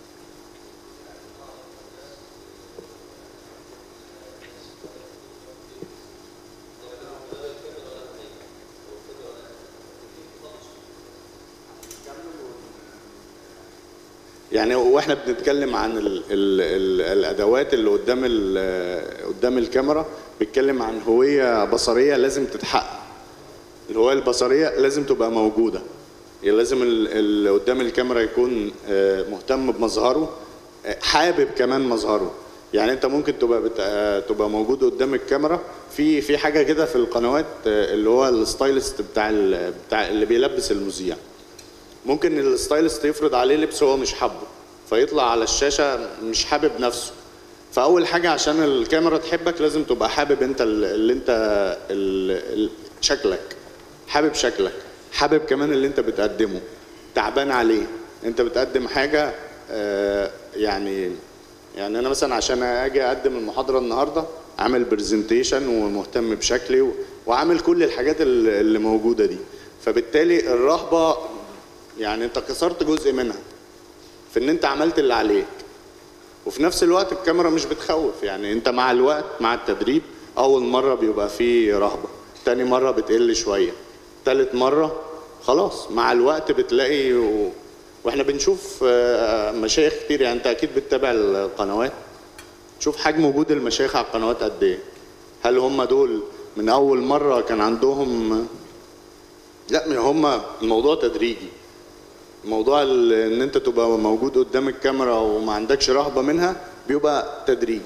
يعني واحنا بنتكلم عن ال ال ال الادوات اللي قدام ال- قدام الكاميرا بيتكلم عن هويه بصريه لازم تتحقق الهويه البصريه لازم تبقى موجوده يعني لازم ال- اللي قدام الكاميرا يكون آه، مهتم بمظهره آه، حابب كمان مظهره يعني انت ممكن تبقى بت... آه، تبقى موجود قدام الكاميرا في في حاجه كده في القنوات آه، اللي هو الستايلست بتاع ال... بتاع اللي بيلبس المذيع ممكن الستايلست يفرض عليه لبس هو مش حابه فيطلع على الشاشه مش حابب نفسه فاول حاجه عشان الكاميرا تحبك لازم تبقى حابب انت ال- اللي انت ال- ال- شكلك حابب شكلك حابب كمان اللي انت بتقدمه تعبان عليه انت بتقدم حاجه آه، يعني يعني انا مثلا عشان اجي اقدم المحاضره النهارده عامل برزنتيشن ومهتم بشكلي و- وعامل كل الحاجات ال- اللي موجوده دي فبالتالي الرهبه يعني انت كسرت جزء منها في ان انت عملت اللي عليك وفي نفس الوقت الكاميرا مش بتخوف يعني انت مع الوقت مع التدريب اول مره بيبقى فيه رهبه تاني مره بتقل شويه تالت مره خلاص مع الوقت بتلاقي و... واحنا بنشوف آه، مشايخ كتير يعني انت اكيد بتتابع القنوات شوف حجم وجود المشايخ على القنوات قد ايه هل هم دول من اول مره كان عندهم لا من هم الموضوع تدريجي موضوع ال- ان انت تبقى موجود قدام الكاميرا وما عندكش رهبه منها بيبقى تدريجي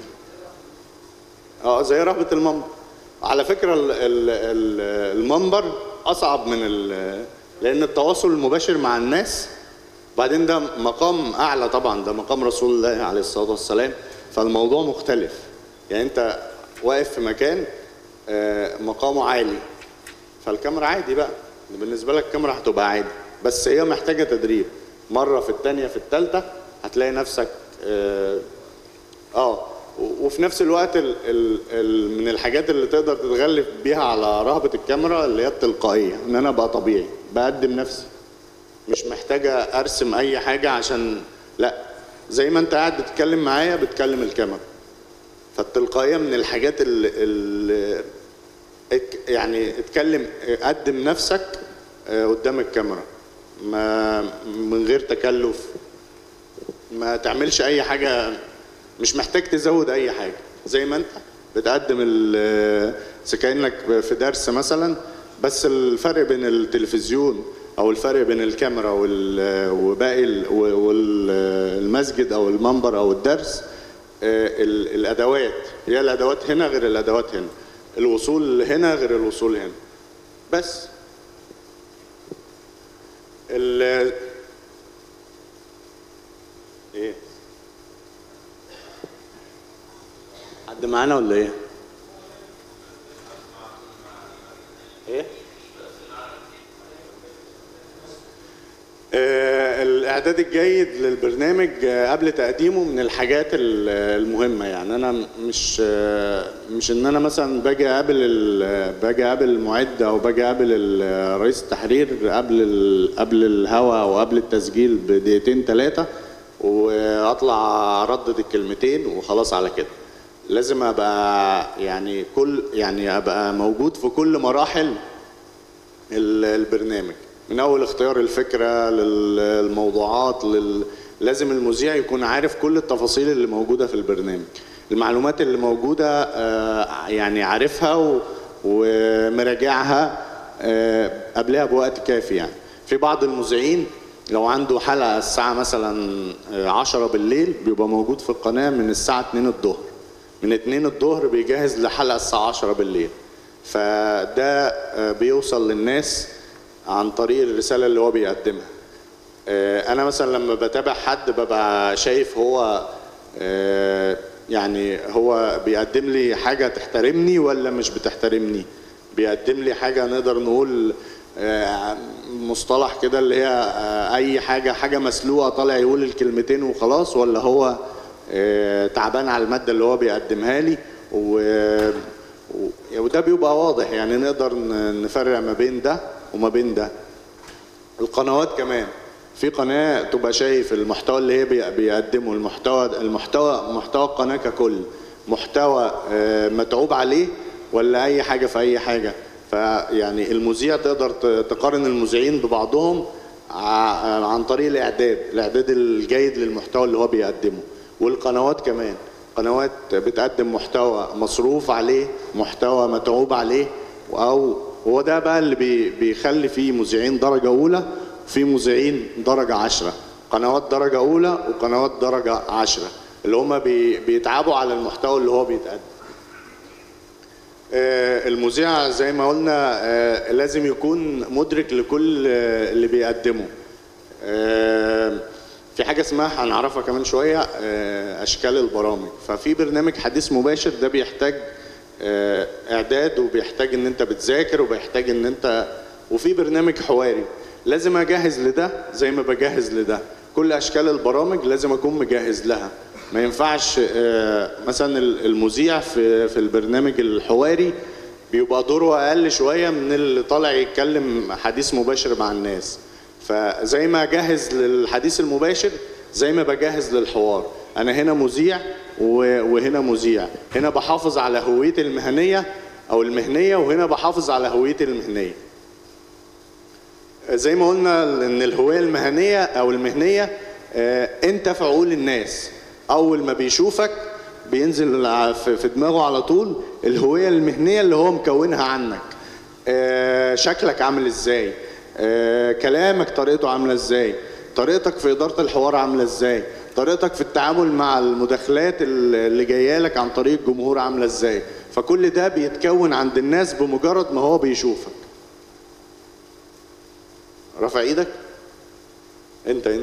اه زي رهبه المنبر على فكره ال- ال- ال- المنبر اصعب من ال- لان التواصل المباشر مع الناس بعدين ده مقام اعلى طبعا ده مقام رسول الله عليه الصلاه والسلام فالموضوع مختلف يعني انت واقف في مكان آه، مقامه عالي فالكاميرا عادي بقى بالنسبه لك الكاميرا هتبقى عادي بس هي محتاجه تدريب مره في الثانيه في الثالثه هتلاقي نفسك اه, آه. و- وفي نفس الوقت ال ال ال من الحاجات اللي تقدر تتغلب بيها على رهبه الكاميرا اللي هي التلقائيه ان انا ابقى طبيعي بقدم نفسي مش محتاجه ارسم اي حاجه عشان لا زي ما انت قاعد بتتكلم معايا بتكلم الكاميرا فالتلقائيه من الحاجات اللي, اللي ات- يعني اتكلم قدم نفسك آه، قدام الكاميرا ما من غير تكلف ما تعملش اي حاجه مش محتاج تزود اي حاجه زي ما انت بتقدم ال- إذا كانك في درس مثلا بس الفرق بين التلفزيون او الفرق بين الكاميرا وال- وباقي ال- والمسجد او المنبر او الدرس آه، ال- الادوات هي الادوات هنا غير الادوات هنا الوصول هنا غير الوصول هنا بس ال ايه حد معانا ولا ايه ايه آه، الاعداد الجيد للبرنامج آه، قبل تقديمه من الحاجات ال- المهمه يعني انا مش آه، مش ان انا مثلا باجي اقابل ال- باجي اقابل المعد او باجي اقابل ال- رئيس التحرير قبل ال- قبل الهوا او قبل التسجيل بدقيقتين ثلاثه واطلع اردد الكلمتين وخلاص على كده لازم ابقى يعني كل يعني ابقى موجود في كل مراحل ال- البرنامج من اول اختيار الفكره للموضوعات لل... لازم المذيع يكون عارف كل التفاصيل اللي موجوده في البرنامج المعلومات اللي موجوده آه، يعني عارفها و... ومراجعها آه، قبلها بوقت كافي يعني في بعض المذيعين لو عنده حلقه الساعه مثلا آه، 10 بالليل بيبقى موجود في القناه من الساعه 2 الظهر من 2 الظهر بيجهز لحلقه الساعه 10 بالليل فده آه، بيوصل للناس عن طريق الرساله اللي هو بيقدمها آه، انا مثلا لما بتابع حد ببقى شايف هو آه، يعني هو بيقدم لي حاجه تحترمني ولا مش بتحترمني بيقدم لي حاجه نقدر نقول آه، مصطلح كده اللي هي آه، اي حاجه حاجه مسلوقه طالع يقول الكلمتين وخلاص ولا هو آه، تعبان على الماده اللي هو بيقدمها لي و و- وده بيبقى واضح يعني نقدر ن- نفرق ما بين ده وما بين ده القنوات كمان في قناة تبقى شايف المحتوى اللي هي بي- بيقدمه المحتوى المحتوى محتوى القناة ككل محتوى آه، متعوب عليه ولا أي حاجة في أي حاجة فيعني المذيع تقدر ت- تقارن المذيعين ببعضهم ع- عن طريق الإعداد الإعداد الجيد للمحتوى اللي هو بيقدمه والقنوات كمان قنوات بتقدم محتوى مصروف عليه محتوى متعوب عليه او هو ده بقى اللي بي- بيخلي فيه مذيعين درجة أولى وفي مذيعين درجة عشرة قنوات درجة أولى وقنوات درجة عشرة اللي هما بي بيتعبوا على المحتوى اللي هو بيتقدم آه، المذيع زي ما قلنا آه، لازم يكون مدرك لكل آه، اللي بيقدمه آه، في حاجه اسمها هنعرفها كمان شويه آه، اشكال البرامج ففي برنامج حديث مباشر ده بيحتاج آه، اعداد وبيحتاج ان انت بتذاكر وبيحتاج ان انت وفي برنامج حواري لازم اجهز لده زي ما بجهز لده كل اشكال البرامج لازم اكون مجهز لها ما ينفعش آه، مثلا المذيع في في البرنامج الحواري بيبقى دوره اقل شويه من اللي طالع يتكلم حديث مباشر مع الناس فزي ما اجهز للحديث المباشر زي ما بجهز للحوار انا هنا مذيع و- وهنا مذيع هنا بحافظ على هويتي المهنيه او المهنيه وهنا بحافظ على هويتي المهنيه زي ما قلنا ان الهويه المهنيه او المهنيه آه، انت في عقول الناس اول ما بيشوفك بينزل ع- في في دماغه على طول الهويه المهنيه اللي هو مكونها عنك آه، شكلك عامل ازاي آه، كلامك طريقته عامله ازاي طريقتك في اداره الحوار عامله ازاي طريقتك في التعامل مع المداخلات ال- اللي جايه لك عن طريق الجمهور عامله ازاي فكل ده بيتكون عند الناس بمجرد ما هو بيشوفك رافع ايدك انت انت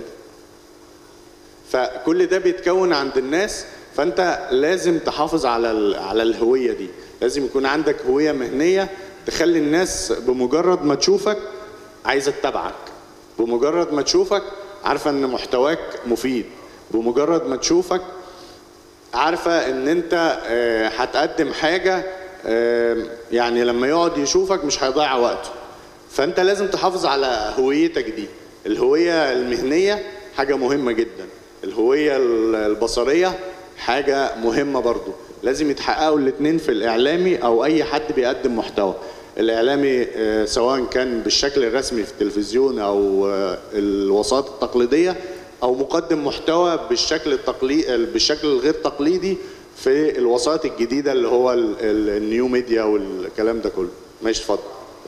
فكل ده بيتكون عند الناس فانت لازم تحافظ على ال- على الهويه دي لازم يكون عندك هويه مهنيه تخلي الناس بمجرد ما تشوفك عايزه تتابعك بمجرد ما تشوفك عارفه ان محتواك مفيد بمجرد ما تشوفك عارفه ان انت آه، هتقدم حاجه آه، يعني لما يقعد يشوفك مش هيضيع وقته فانت لازم تحافظ على هويتك دي الهويه المهنيه حاجه مهمه جدا الهويه ال- البصريه حاجه مهمه برضو لازم يتحققوا الاثنين في الاعلامي او اي حد بيقدم محتوى الاعلامي آه، سواء كان بالشكل الرسمي في التلفزيون او آه، الوساطه التقليديه او مقدم محتوى بالشكل التقليدي بالشكل الغير تقليدي في الوسائط الجديده اللي هو ال- ال- النيو ميديا والكلام ده كله ماشي اتفضل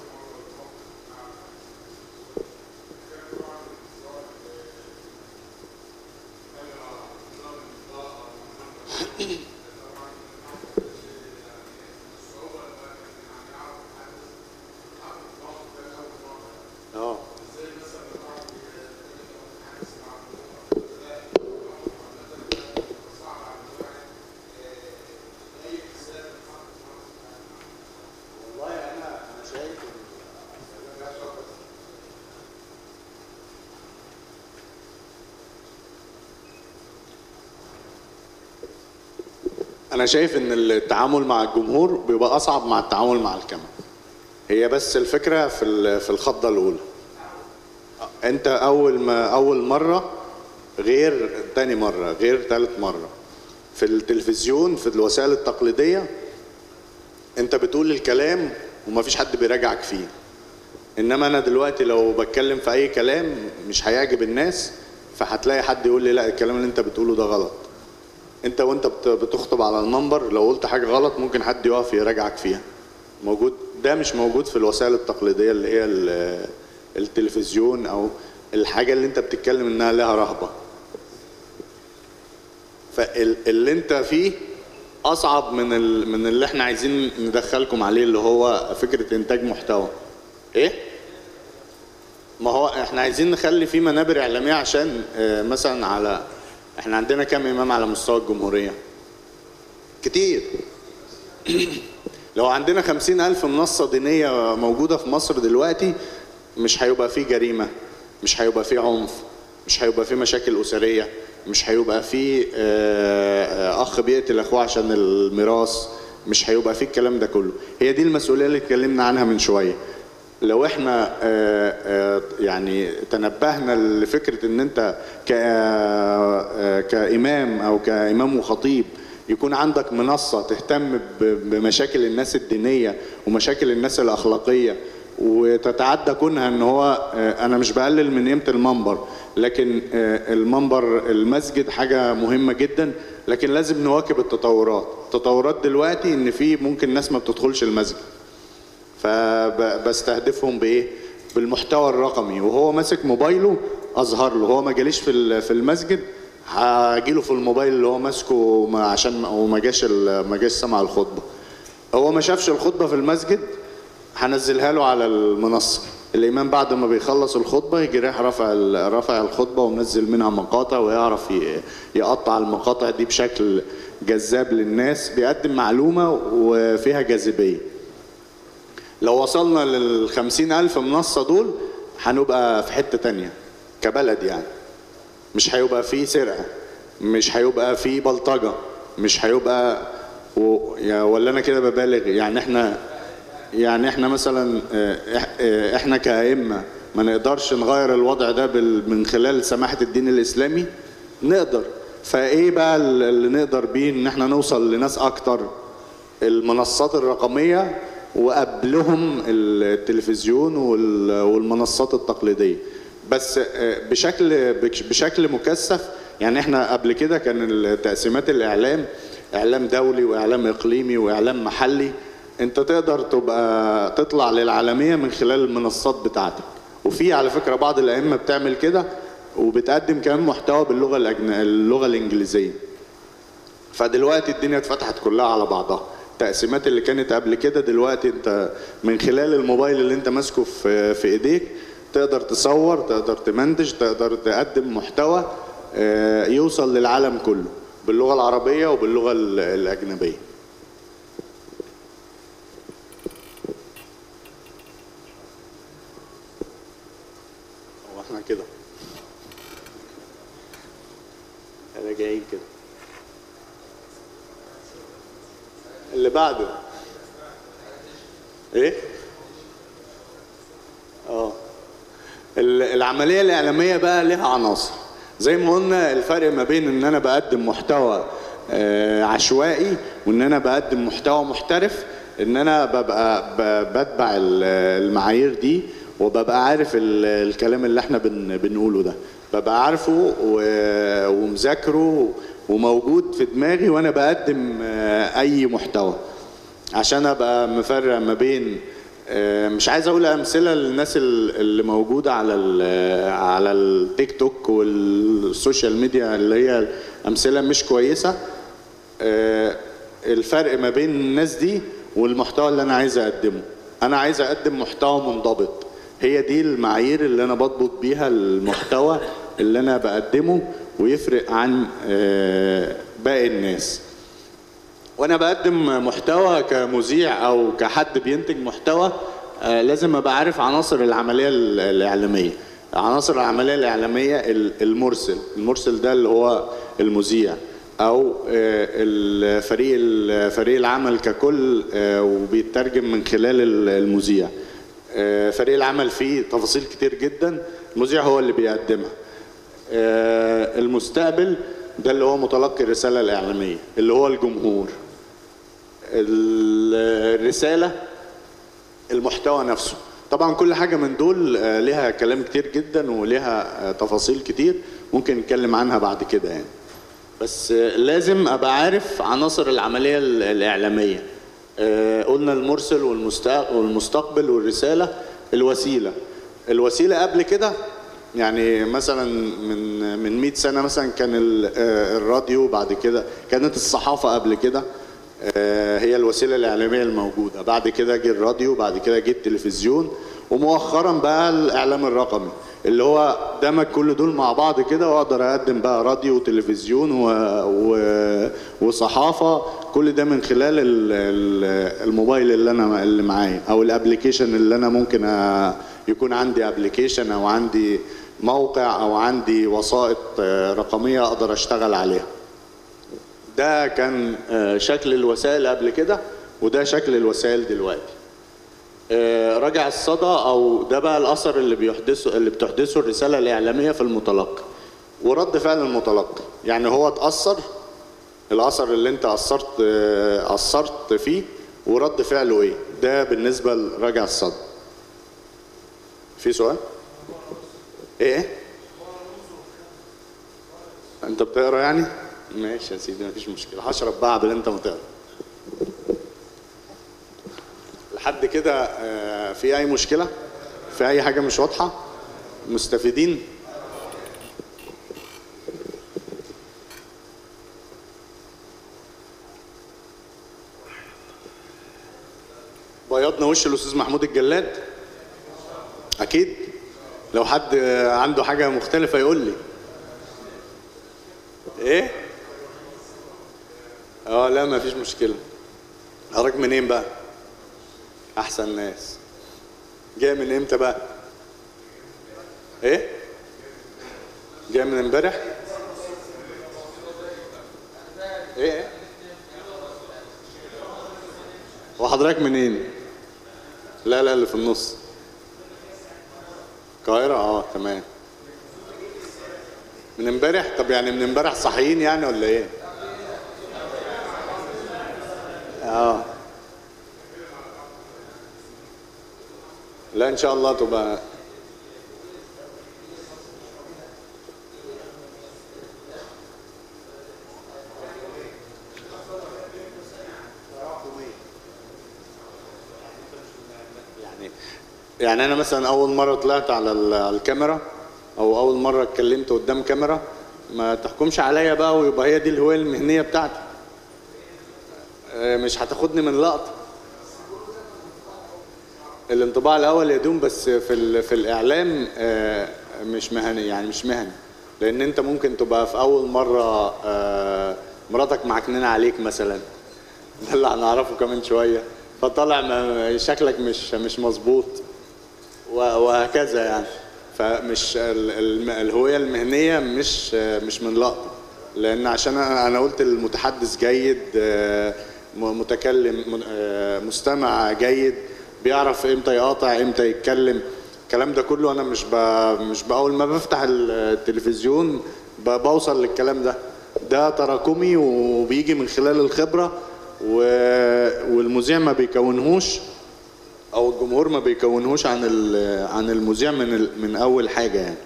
اه والله انا انا شايف انا شايف ان التعامل مع الجمهور بيبقى اصعب مع التعامل مع الكاميرا هي بس الفكره في ال- في الخضه الاولى انت اول ما اول مره غير تاني مره غير تالت مره في التلفزيون في الوسائل التقليديه انت بتقول الكلام ومفيش حد بيراجعك فيه انما انا دلوقتي لو بتكلم في اي كلام مش هيعجب الناس فهتلاقي حد يقول لي لا الكلام اللي انت بتقوله ده غلط انت وانت بت- بتخطب على المنبر لو قلت حاجه غلط ممكن حد يقف يراجعك فيها موجود ده مش موجود في الوسائل التقليديه اللي هي ال- التلفزيون او الحاجه اللي انت بتتكلم انها لها رهبه فاللي انت فيه اصعب من ال... من اللي احنا عايزين ندخلكم عليه اللي هو فكره انتاج محتوى ايه ما هو احنا عايزين نخلي في منابر اعلاميه عشان اه، مثلا على احنا عندنا كام امام على مستوى الجمهوريه كتير لو عندنا خمسين ألف منصة دينية موجودة في مصر دلوقتي مش هيبقى فيه جريمة مش هيبقى فيه عنف مش هيبقى فيه مشاكل أسرية مش هيبقى فيه آه، آه، أخ بيقتل أخوه عشان الميراث مش هيبقى فيه الكلام ده كله هي دي المسؤولية اللي اتكلمنا عنها من شوية لو احنا آه، آه، يعني تنبهنا لفكره ان انت ك- آه، كامام او كامام وخطيب يكون عندك منصه تهتم ب- بمشاكل الناس الدينيه ومشاكل الناس الاخلاقيه وتتعدى كونها ان هو آه، انا مش بقلل من قيمه المنبر لكن آه، المنبر المسجد حاجه مهمه جدا لكن لازم نواكب التطورات التطورات دلوقتي ان في ممكن ناس ما بتدخلش المسجد فبستهدفهم بايه بالمحتوى الرقمي وهو ماسك موبايله اظهر له هو ما جاليش في ال- في المسجد هجيله في الموبايل اللي هو ماسكه ما- عشان ما- وما جاش ال- ما جاش سمع الخطبه هو ما شافش الخطبه في المسجد هنزلها له على المنصه الامام بعد ما بيخلص الخطبه يجي رايح رافع ال- رافع الخطبه ومنزل منها مقاطع ويعرف ي- يقطع المقاطع دي بشكل جذاب للناس بيقدم معلومه وفيها جاذبيه لو وصلنا لل 50 ألف منصة دول هنبقى في حتة تانية كبلد يعني مش هيبقى فيه سرقة مش هيبقى فيه بلطجة مش هيبقى و... يا ولا أنا كده ببالغ يعني إحنا يعني إحنا مثلا آه، إح- آه، إحنا كأئمة ما نقدرش نغير الوضع ده بال... من خلال سماحة الدين الإسلامي نقدر فإيه بقى اللي نقدر بيه إن إحنا نوصل لناس أكتر المنصات الرقمية وقبلهم التلفزيون وال- والمنصات التقليدية بس آه، بشكل بش- بشكل مكثف يعني احنا قبل كده كان تقسيمات الإعلام إعلام دولي وإعلام إقليمي وإعلام محلي انت تقدر تبقى تطلع للعالمية من خلال المنصات بتاعتك وفي على فكرة بعض الأئمة بتعمل كده وبتقدم كمان محتوى باللغة الأجن... اللغة الإنجليزية فدلوقتي الدنيا اتفتحت كلها على بعضها التقسيمات اللي كانت قبل كده دلوقتي انت من خلال الموبايل اللي انت ماسكه في في ايديك تقدر تصور تقدر تمنتج تقدر تقدم محتوى آه، يوصل للعالم كله باللغه العربيه وباللغه ال- الاجنبيه هو احنا كده احنا جايين كده اللي بعده ايه اه ال- العمليه الاعلاميه بقى لها عناصر زي ما قلنا الفرق ما بين ان انا بقدم محتوى آه، عشوائي وان انا بقدم محتوى محترف ان انا ببقى ب- بتبع ال- المعايير دي وببقى عارف ال- الكلام اللي احنا بن بنقوله ده ببقى عارفه و- ومذاكره وموجود في دماغي وانا بقدم آه، اي محتوى عشان ابقى مفرق ما بين آه، مش عايز اقول امثله للناس ال- اللي موجوده على ال- على التيك توك والسوشيال ميديا اللي هي امثله مش كويسه آه، الفرق ما بين الناس دي والمحتوى اللي انا عايز اقدمه انا عايز اقدم محتوى منضبط هي دي المعايير اللي انا بضبط بيها المحتوى اللي انا بقدمه ويفرق عن آه، باقي الناس وانا بقدم محتوى كمذيع او كحد بينتج محتوى آه، لازم ابقى عارف عناصر العمليه ال- الاعلاميه عناصر العمليه الاعلاميه ال- المرسل المرسل ده اللي هو المذيع او آه، الفريق فريق العمل ككل آه، وبيترجم من خلال ال- المذيع آه، فريق العمل فيه تفاصيل كتير جدا المذيع هو اللي بيقدمها آه، المستقبل ده اللي هو متلقي الرسالة الإعلامية اللي هو الجمهور ال- الرسالة المحتوى نفسه طبعا كل حاجة من دول آه، لها كلام كتير جدا ولها آه، تفاصيل كتير ممكن نتكلم عنها بعد كده يعني بس آه، لازم ابقى عارف عناصر العملية ال- الإعلامية آه، قلنا المرسل والمست- والمستقبل والرسالة الوسيلة الوسيلة قبل كده يعني مثلا من من 100 سنة مثلا كان ال- آه، الراديو بعد كده كانت الصحافة قبل كده آه، هي الوسيله الاعلاميه الموجوده بعد كده جه الراديو بعد كده جه التلفزيون ومؤخرا بقى الاعلام الرقمي اللي هو دمج كل دول مع بعض كده واقدر اقدم بقى راديو وتلفزيون و... و... وصحافه كل ده من خلال ال... ال- الموبايل اللي انا اللي معايا او الابلكيشن اللي انا ممكن أ... يكون عندي ابلكيشن او عندي موقع او عندي وسائط آه، رقميه اقدر اشتغل عليها ده كان آه، شكل الوسائل قبل كده وده شكل الوسائل دلوقتي آه، رجع الصدى او ده بقى الاثر اللي بيحدثه اللي بتحدثه الرساله الاعلاميه في المتلقي ورد فعل المتلقي يعني هو اتاثر الاثر اللي انت اثرت آه، اثرت فيه ورد فعله ايه ده بالنسبه لرجع الصدى في سؤال ايه انت بتقرا يعني ماشي يا سيدي مفيش مشكله هشرب بقى قبل انت ما تقرا لحد كده آه، في اي مشكله في اي حاجه مش واضحه مستفيدين بيضنا وش الاستاذ محمود الجلاد اكيد لو حد آه، عنده حاجه مختلفه يقول لي ايه اه لا ما فيش مشكله حضرتك منين بقى احسن ناس جاي من امتى بقى ايه جاي من امبارح ايه ايه وحضرتك منين لا لا اللي في النص القاهرة اه تمام من امبارح طب يعني من امبارح صاحيين يعني ولا ايه اه لا ان شاء الله تبقى يعني يعني انا مثلا اول مره طلعت على ال- على الكاميرا او اول مره اتكلمت قدام كاميرا ما تحكمش عليا بقى ويبقى هي دي الهوايه المهنيه بتاعتي آه، مش هتاخدني من لقطه الانطباع الاول يدوم بس في ال- في الاعلام آه، مش مهني يعني مش مهني لان انت ممكن تبقى في اول مره آه، مراتك معكننه عليك مثلا ده اللي هنعرفه كمان شويه فطالع ما- شكلك مش مش مظبوط و- وهكذا يعني فمش ال- ال- الهويه المهنيه مش مش من لقطه لان عشان انا أنا قلت المتحدث جيد آه، م- متكلم م- آه، مستمع جيد بيعرف امتى يقاطع امتى يتكلم الكلام ده كله انا مش ب... مش باول ما بفتح التلفزيون ب... بوصل للكلام ده ده تراكمي وبيجي من خلال الخبره و... والمذيع ما بيكونهوش او الجمهور ما بيكونهوش عن ال- عن المذيع من ال- من اول حاجه يعني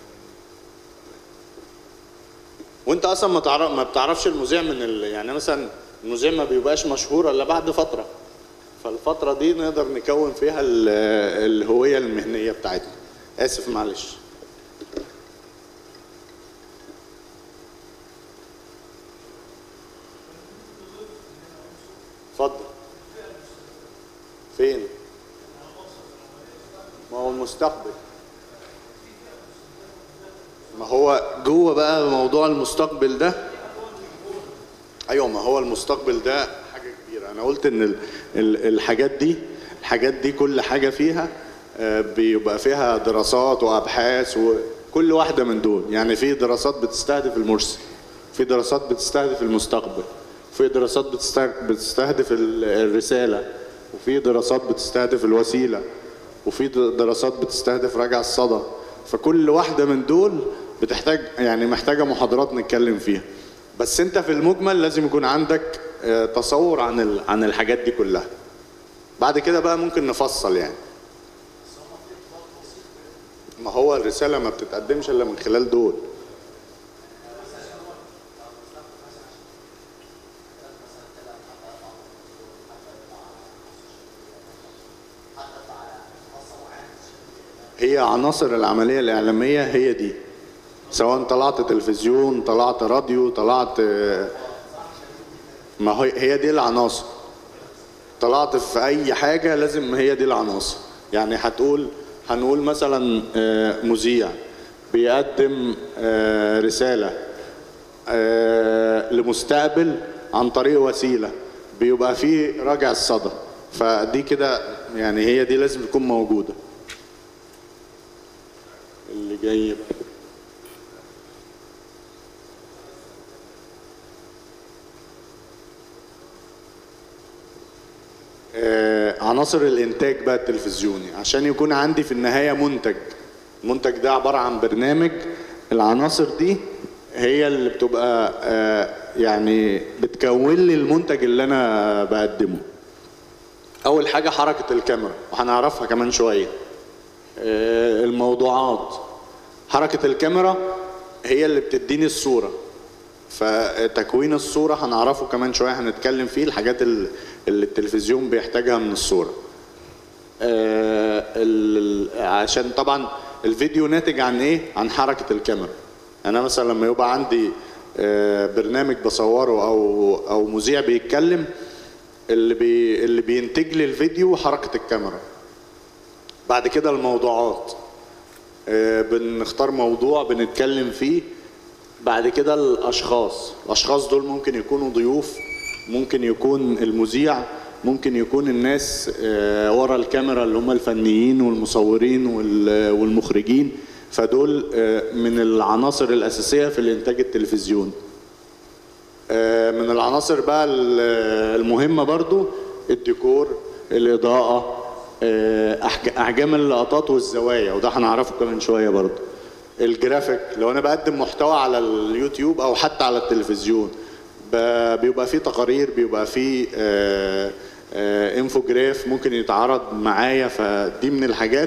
وانت اصلا ما تعرف ما بتعرفش المذيع من ال... يعني مثلا المذيع ما بيبقاش مشهور الا بعد فتره فالفتره دي نقدر نكون فيها ال... الهويه المهنيه بتاعتنا اسف معلش اتفضل فين ما هو المستقبل ما هو جوه بقى موضوع المستقبل ده ايوه ما هو المستقبل ده حاجه كبيره انا قلت ان ال- ال- الحاجات دي الحاجات دي كل حاجه فيها آه، بيبقى فيها دراسات وابحاث وكل واحده من دول يعني في دراسات بتستهدف المرسل في دراسات بتستهدف المستقبل في دراسات بتست- بتستهدف ال- الرسالة وفي دراسات بتستهدف الوسيلة وفي د- دراسات بتستهدف رجع الصدى فكل واحدة من دول بتحتاج يعني محتاجة محاضرات نتكلم فيها بس انت في المجمل لازم يكون عندك آه، تصور عن ال- عن الحاجات دي كلها بعد كده بقى ممكن نفصل يعني ما هو الرسالة ما بتتقدمش إلا من خلال دول هي عناصر العملية الإعلامية هي دي سواء طلعت تلفزيون طلعت راديو طلعت آه، ما هي هي دي العناصر طلعت في اي حاجه لازم هي دي العناصر يعني هتقول هنقول مثلا آه، مذيع بيقدم آه، رساله آه، لمستقبل عن طريق وسيله بيبقى فيه راجع الصدى فدي كده يعني هي دي لازم تكون موجوده اللي جاي بقى. آه، عناصر الانتاج بقى التلفزيوني عشان يكون عندي في النهايه منتج المنتج ده عباره عن برنامج العناصر دي هي اللي بتبقى آه، يعني بتكون لي المنتج اللي انا بقدمه اول حاجه حركه الكاميرا وهنعرفها كمان شويه آه، الموضوعات حركه الكاميرا هي اللي بتديني الصوره فتكوين الصورة هنعرفه كمان شوية هنتكلم فيه الحاجات ال- اللي التلفزيون بيحتاجها من الصورة آه، ال- عشان طبعا الفيديو ناتج عن ايه عن حركة الكاميرا انا مثلا لما يبقى عندي آه، برنامج بصوره او او مذيع بيتكلم اللي بي اللي بينتج لي الفيديو حركة الكاميرا بعد كده الموضوعات آه، بنختار موضوع بنتكلم فيه بعد كده الاشخاص الاشخاص دول ممكن يكونوا ضيوف ممكن يكون المذيع ممكن يكون الناس آه، ورا الكاميرا اللي هم الفنيين والمصورين وال- والمخرجين فدول آه، من العناصر الاساسيه في الانتاج التلفزيوني آه، من العناصر بقى ال- المهمه برضو الديكور الاضاءه آه، أحج- احجام اللقطات والزوايا وده هنعرفه كمان شويه برضو الجرافيك لو انا بقدم محتوى على اليوتيوب او حتى على التلفزيون ب- بيبقى فيه تقارير بيبقى فيه آه، آه، انفوجراف ممكن يتعرض معايا فدي من الحاجات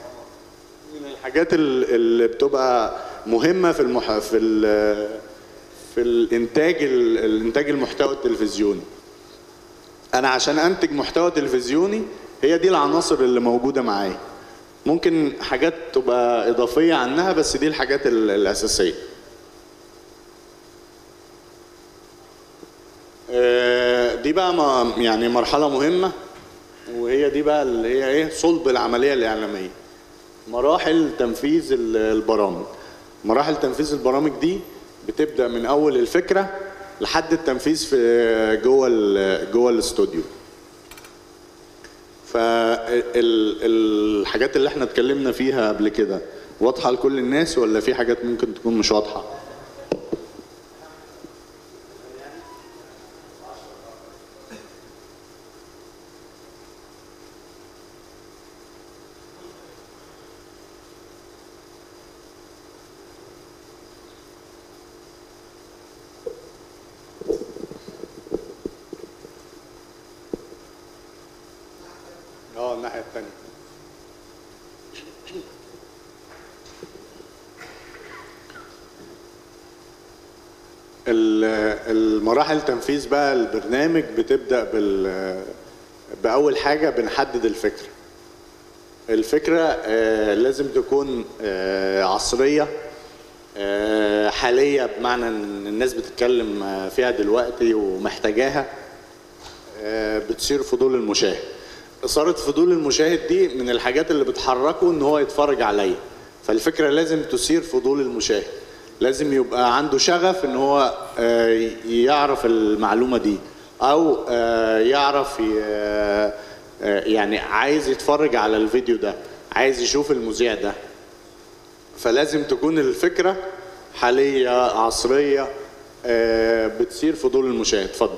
من الحاجات ال- اللي بتبقى مهمه في المح... في ال... في الانتاج ال- الانتاج المحتوى التلفزيوني انا عشان انتج محتوى تلفزيوني هي دي العناصر اللي موجوده معايا ممكن حاجات تبقى اضافيه عنها بس دي الحاجات ال- الاساسيه آه، دي بقى ما- يعني مرحله مهمه وهي دي بقى اللي هي ايه صلب العمليه الاعلاميه مراحل تنفيذ ال- البرامج مراحل تنفيذ البرامج دي بتبدا من اول الفكره لحد التنفيذ في جوه ال- جوه الاستوديو فالحاجات اللي احنا اتكلمنا فيها قبل كده واضحه لكل الناس ولا في حاجات ممكن تكون مش واضحه اه الناحيه الثانيه المراحل تنفيذ بقى البرنامج بتبدا بال باول حاجه بنحدد الفكره الفكره آه، لازم تكون آه، عصريه آه، حاليه بمعنى ان الناس بتتكلم آه، فيها دلوقتي ومحتاجاها آه، بتثير فضول المشاهد إثارة فضول المشاهد دي من الحاجات اللي بتحركه إن هو يتفرج عليا فالفكرة لازم تثير فضول المشاهد لازم يبقى عنده شغف إن هو آه، يعرف المعلومة دي أو آه، يعرف ي- آه، آه، يعني عايز يتفرج على الفيديو ده عايز يشوف المذيع ده فلازم تكون الفكرة حالية عصرية آه، بتثير فضول المشاهد اتفضل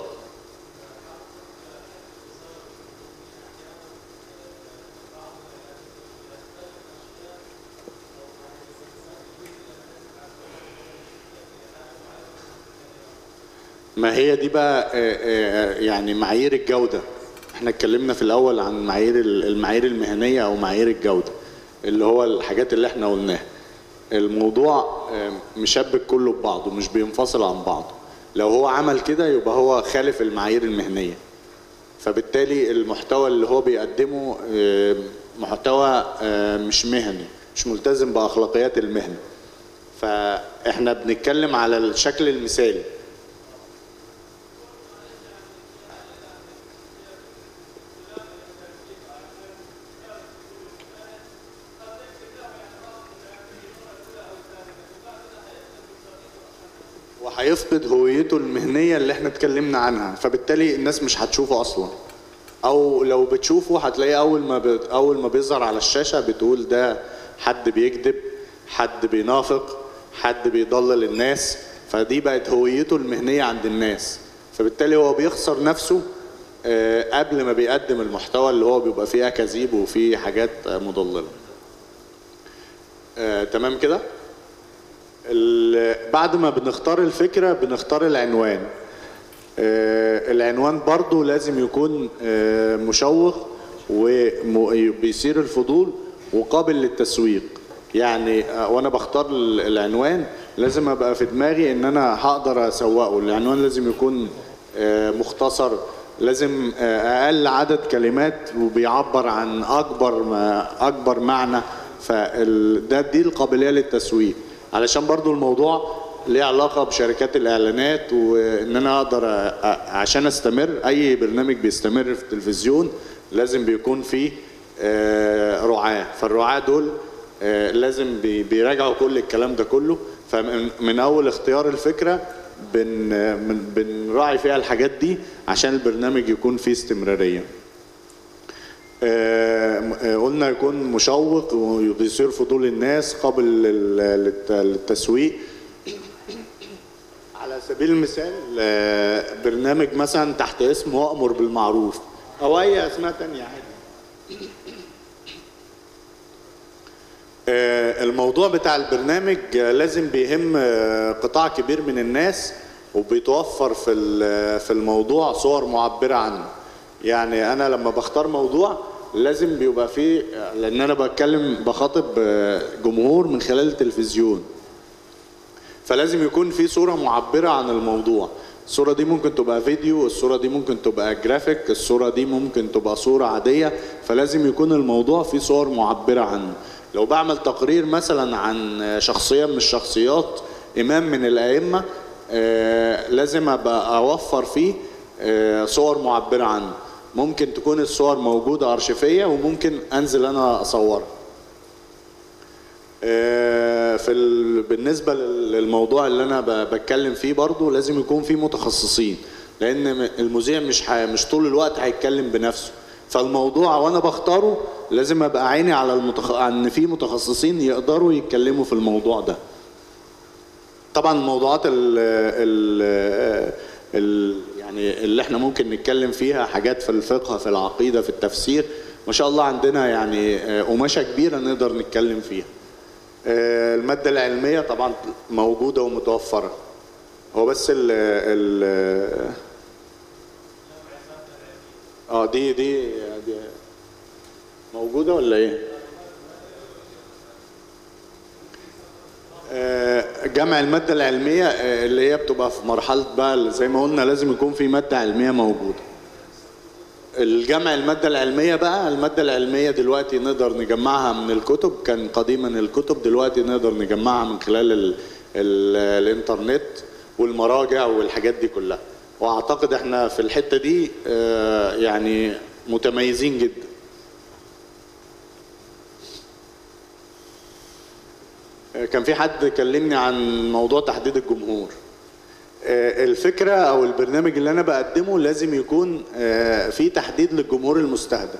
ما هي دي بقى آه، آه، يعني معايير الجودة احنا اتكلمنا في الاول عن معايير ال- المعايير المهنية او معايير الجودة اللي هو الحاجات اللي احنا قلناها الموضوع آه، مشبك كله ببعضه مش بينفصل عن بعضه لو هو عمل كده يبقى هو خالف المعايير المهنية فبالتالي المحتوى اللي هو بيقدمه آه، محتوى آه، مش مهني مش ملتزم بأخلاقيات المهنة فاحنا بنتكلم على الشكل المثالي وهيفقد هويته المهنية اللي احنا اتكلمنا عنها فبالتالي الناس مش هتشوفه اصلا او لو بتشوفه هتلاقيه اول ما ب... اول ما بيظهر على الشاشة بتقول ده حد بيكذب حد بينافق حد بيضلل الناس فدي بقت هويته المهنية عند الناس فبالتالي هو بيخسر نفسه آه، قبل ما بيقدم المحتوى اللي هو بيبقى فيه اكاذيب وفيه حاجات آه، مضللة آه، تمام كده؟ ال- بعد ما بنختار الفكرة بنختار العنوان آه، العنوان برضو لازم يكون آه، مشوق وبيثير الفضول وقابل للتسويق يعني آه، وانا بختار ال- العنوان لازم ابقى في دماغي ان انا هقدر اسوقه العنوان لازم يكون آه، مختصر لازم آه، اقل عدد كلمات وبيعبر عن اكبر ما اكبر معنى فده دي القابليه للتسويق علشان برضو الموضوع ليه علاقه بشركات الاعلانات وان انا اقدر أ- أ- عشان استمر اي برنامج بيستمر في التلفزيون لازم بيكون فيه آه، رعاه فالرعاه دول آه، لازم بي- بيراجعوا كل الكلام ده كله فمن من اول اختيار الفكره بن من- بنراعي فيها الحاجات دي عشان البرنامج يكون فيه استمراريه آه، آه، قلنا يكون مشوق وبيثير فضول الناس قابل لل- للت- للتسويق على سبيل المثال آه، برنامج مثلا تحت اسم وأمر بالمعروف أو أي أسماء تانية عادي آه، الموضوع بتاع البرنامج آه، لازم بيهم آه، قطاع كبير من الناس وبيتوفر في ال- في الموضوع صور معبرة عنه يعني أنا لما بختار موضوع لازم بيبقى فيه لأن أنا بتكلم بخاطب آه، جمهور من خلال التلفزيون فلازم يكون في صورة معبرة عن الموضوع الصورة دي ممكن تبقى فيديو الصورة دي ممكن تبقى جرافيك الصورة دي ممكن تبقى صورة عادية فلازم يكون الموضوع فيه صور معبرة عنه لو بعمل تقرير مثلا عن شخصية من الشخصيات إمام من الأئمة آه، لازم أبقى أوفر فيه آه، صور معبرة عنه ممكن تكون الصور موجودة أرشيفية وممكن أنزل أنا أصورها آه، في ال... بالنسبه لل- للموضوع اللي انا ب... بتكلم فيه برضو لازم يكون فيه متخصصين لان م- المذيع مش ح... مش طول الوقت هيتكلم بنفسه فالموضوع وانا بختاره لازم ابقى عيني على المتخ... ان في متخصصين يقدروا يتكلموا في الموضوع ده طبعا الموضوعات ال ال ال يعني اللي احنا ممكن نتكلم فيها حاجات في الفقه في العقيده في التفسير ما شاء الله عندنا يعني آه، قماشه كبيره نقدر نتكلم فيها آه، الماده العلميه طبعا موجوده ومتوفره هو بس ال ال اه دي دي دي موجوده ولا ايه؟ آه، جمع المادة العلمية آه، اللي هي بتبقى في مرحلة بقى زي ما قلنا لازم يكون في مادة علمية موجودة الجمع المادة العلمية بقى المادة العلمية دلوقتي نقدر نجمعها من الكتب كان قديما الكتب دلوقتي نقدر نجمعها من خلال ال ال الانترنت والمراجع والحاجات دي كلها واعتقد احنا في الحتة دي آه، يعني متميزين جدا كان في حد كلمني عن موضوع تحديد الجمهور آه، الفكرة أو البرنامج اللي أنا بقدمه لازم يكون آه، في تحديد للجمهور المستهدف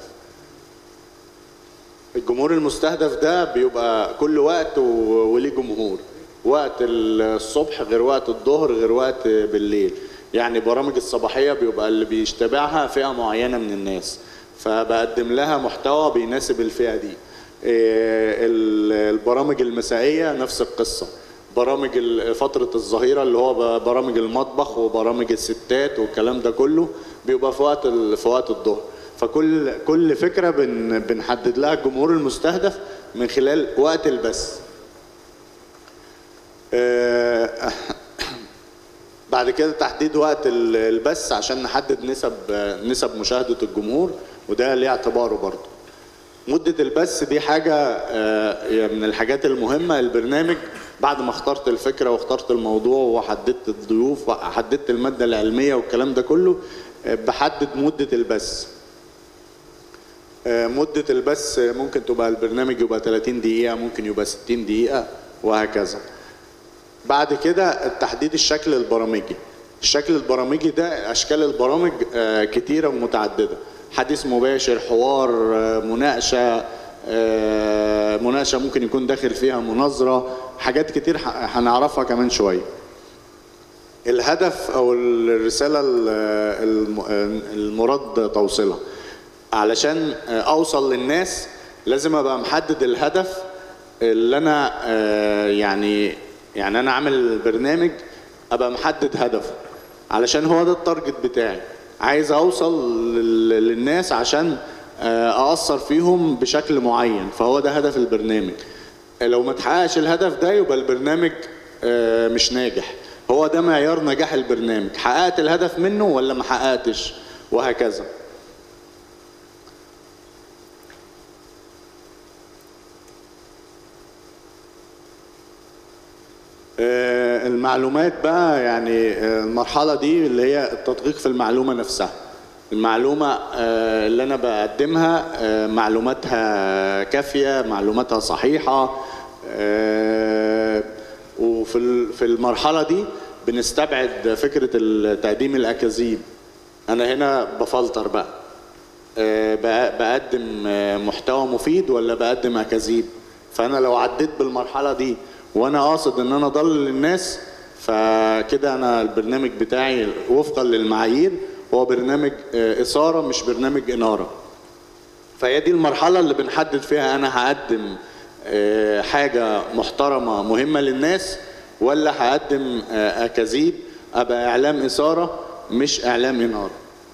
الجمهور المستهدف ده بيبقى كل وقت و- وليه جمهور وقت الصبح غير وقت الظهر غير وقت بالليل يعني برامج الصباحيه بيبقى اللي بيتابعها فئه معينه من الناس فبقدم لها محتوى بيناسب الفئه دي إيه، ال- البرامج المسائيه نفس القصه برامج ال- فترة الظهيرة اللي هو ب- برامج المطبخ وبرامج الستات والكلام ده كله بيبقى في وقت ال- في وقت الظهر فكل كل فكرة بن بنحدد لها الجمهور المستهدف من خلال وقت البث. آه، بعد كده تحديد وقت ال- البث عشان نحدد نسب نسب مشاهدة الجمهور وده ليه اعتباره برضه. مدة البث دي حاجة آه، من الحاجات المهمة البرنامج بعد ما اخترت الفكرة واخترت الموضوع وحددت الضيوف وحددت المادة العلمية والكلام ده كله آه، بحدد مدة البث آه، مدة البث ممكن تبقى البرنامج يبقى 30 دقيقة ممكن يبقى 60 دقيقة وهكذا بعد كده تحديد الشكل البرامجي الشكل البرامجي ده اشكال البرامج آه، كتيره ومتعدده حديث مباشر حوار آه، مناقشه آه، مناقشه ممكن يكون داخل فيها مناظره حاجات كتير ح- هنعرفها كمان شويه الهدف او الرساله ال- الم- المراد توصيلها علشان اوصل للناس لازم ابقى محدد الهدف اللي انا آه، يعني يعني انا عامل برنامج ابقى محدد هدفه علشان هو ده التارجت بتاعي عايز اوصل لل- للناس عشان آه، اثر فيهم بشكل معين فهو ده هدف البرنامج لو ما تحققش الهدف ده يبقى البرنامج آه، مش ناجح هو ده معيار نجاح البرنامج حققت الهدف منه ولا ما حققتش وهكذا آه، المعلومات بقى يعني آه، المرحلة دي اللي هي التدقيق في المعلومة نفسها المعلومة آه، اللي أنا بقدمها آه، معلوماتها كافية معلوماتها صحيحة آه، وفي ال- في المرحلة دي بنستبعد فكرة ال- تقديم الأكاذيب أنا هنا بفلتر بقى آه، بق- بقدم آه، محتوى مفيد ولا بقدم اكاذيب فانا لو عديت بالمرحله دي وانا قاصد ان انا اضلل الناس فكده انا البرنامج بتاعي وفقا للمعايير هو برنامج آه، اثاره مش برنامج اناره فهي دي المرحله اللي بنحدد فيها انا هقدم آه، حاجه محترمه مهمه للناس ولا هقدم آه، اكاذيب ابقى اعلام اثاره مش اعلام اناره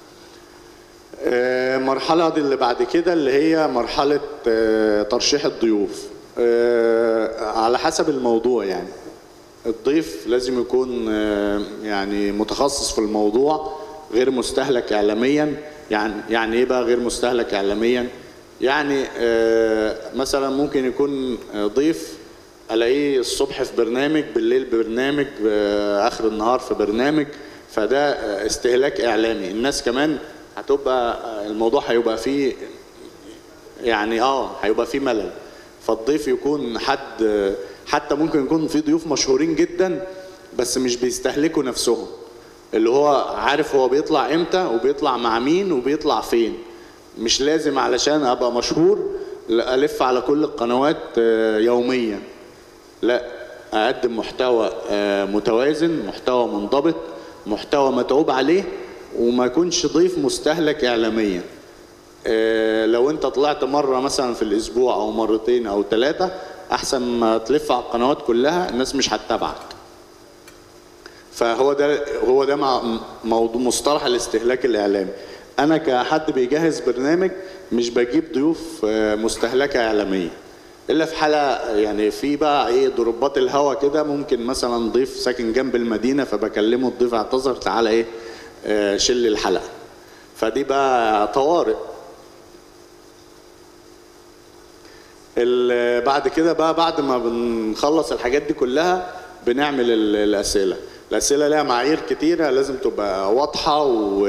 آه، مرحلة دي اللي بعد كده اللي هي مرحلة آه، ترشيح الضيوف آه، على حسب الموضوع يعني الضيف لازم يكون آه، يعني متخصص في الموضوع غير مستهلك إعلاميا يعني يعني إيه بقى غير مستهلك إعلاميا يعني آه، مثلا ممكن يكون آه، ضيف الاقيه الصبح في برنامج بالليل ببرنامج آه، اخر النهار في برنامج فده آه، استهلاك اعلامي الناس كمان هتبقى آه، الموضوع هيبقى فيه يعني اه هيبقى فيه ملل فالضيف يكون حد آه، حتى ممكن يكون في ضيوف مشهورين جدا بس مش بيستهلكوا نفسهم اللي هو عارف هو بيطلع امتى وبيطلع مع مين وبيطلع فين مش لازم علشان ابقى مشهور لا الف على كل القنوات آه، يوميا لا اقدم محتوى آه، متوازن محتوى منضبط محتوى متعوب عليه وما يكونش ضيف مستهلك اعلاميا آه، لو انت طلعت مره مثلا في الاسبوع او مرتين او ثلاثه احسن ما تلف على القنوات كلها الناس مش هتتابعك فهو ده هو ده مع موضوع مصطلح الاستهلاك الاعلامي انا كحد بيجهز برنامج مش بجيب ضيوف آه، مستهلكه اعلاميه الا في حاله يعني في بقى ايه ضربات الهوا كده ممكن مثلا ضيف ساكن جنب المدينه فبكلمه الضيف اعتذر تعالى ايه آه، شل الحلقه فدي بقى طوارئ ال- بعد كده بقى بعد ما بنخلص الحاجات دي كلها بنعمل ال- الاسئله الاسئله لها معايير كتيره لازم تبقى واضحه و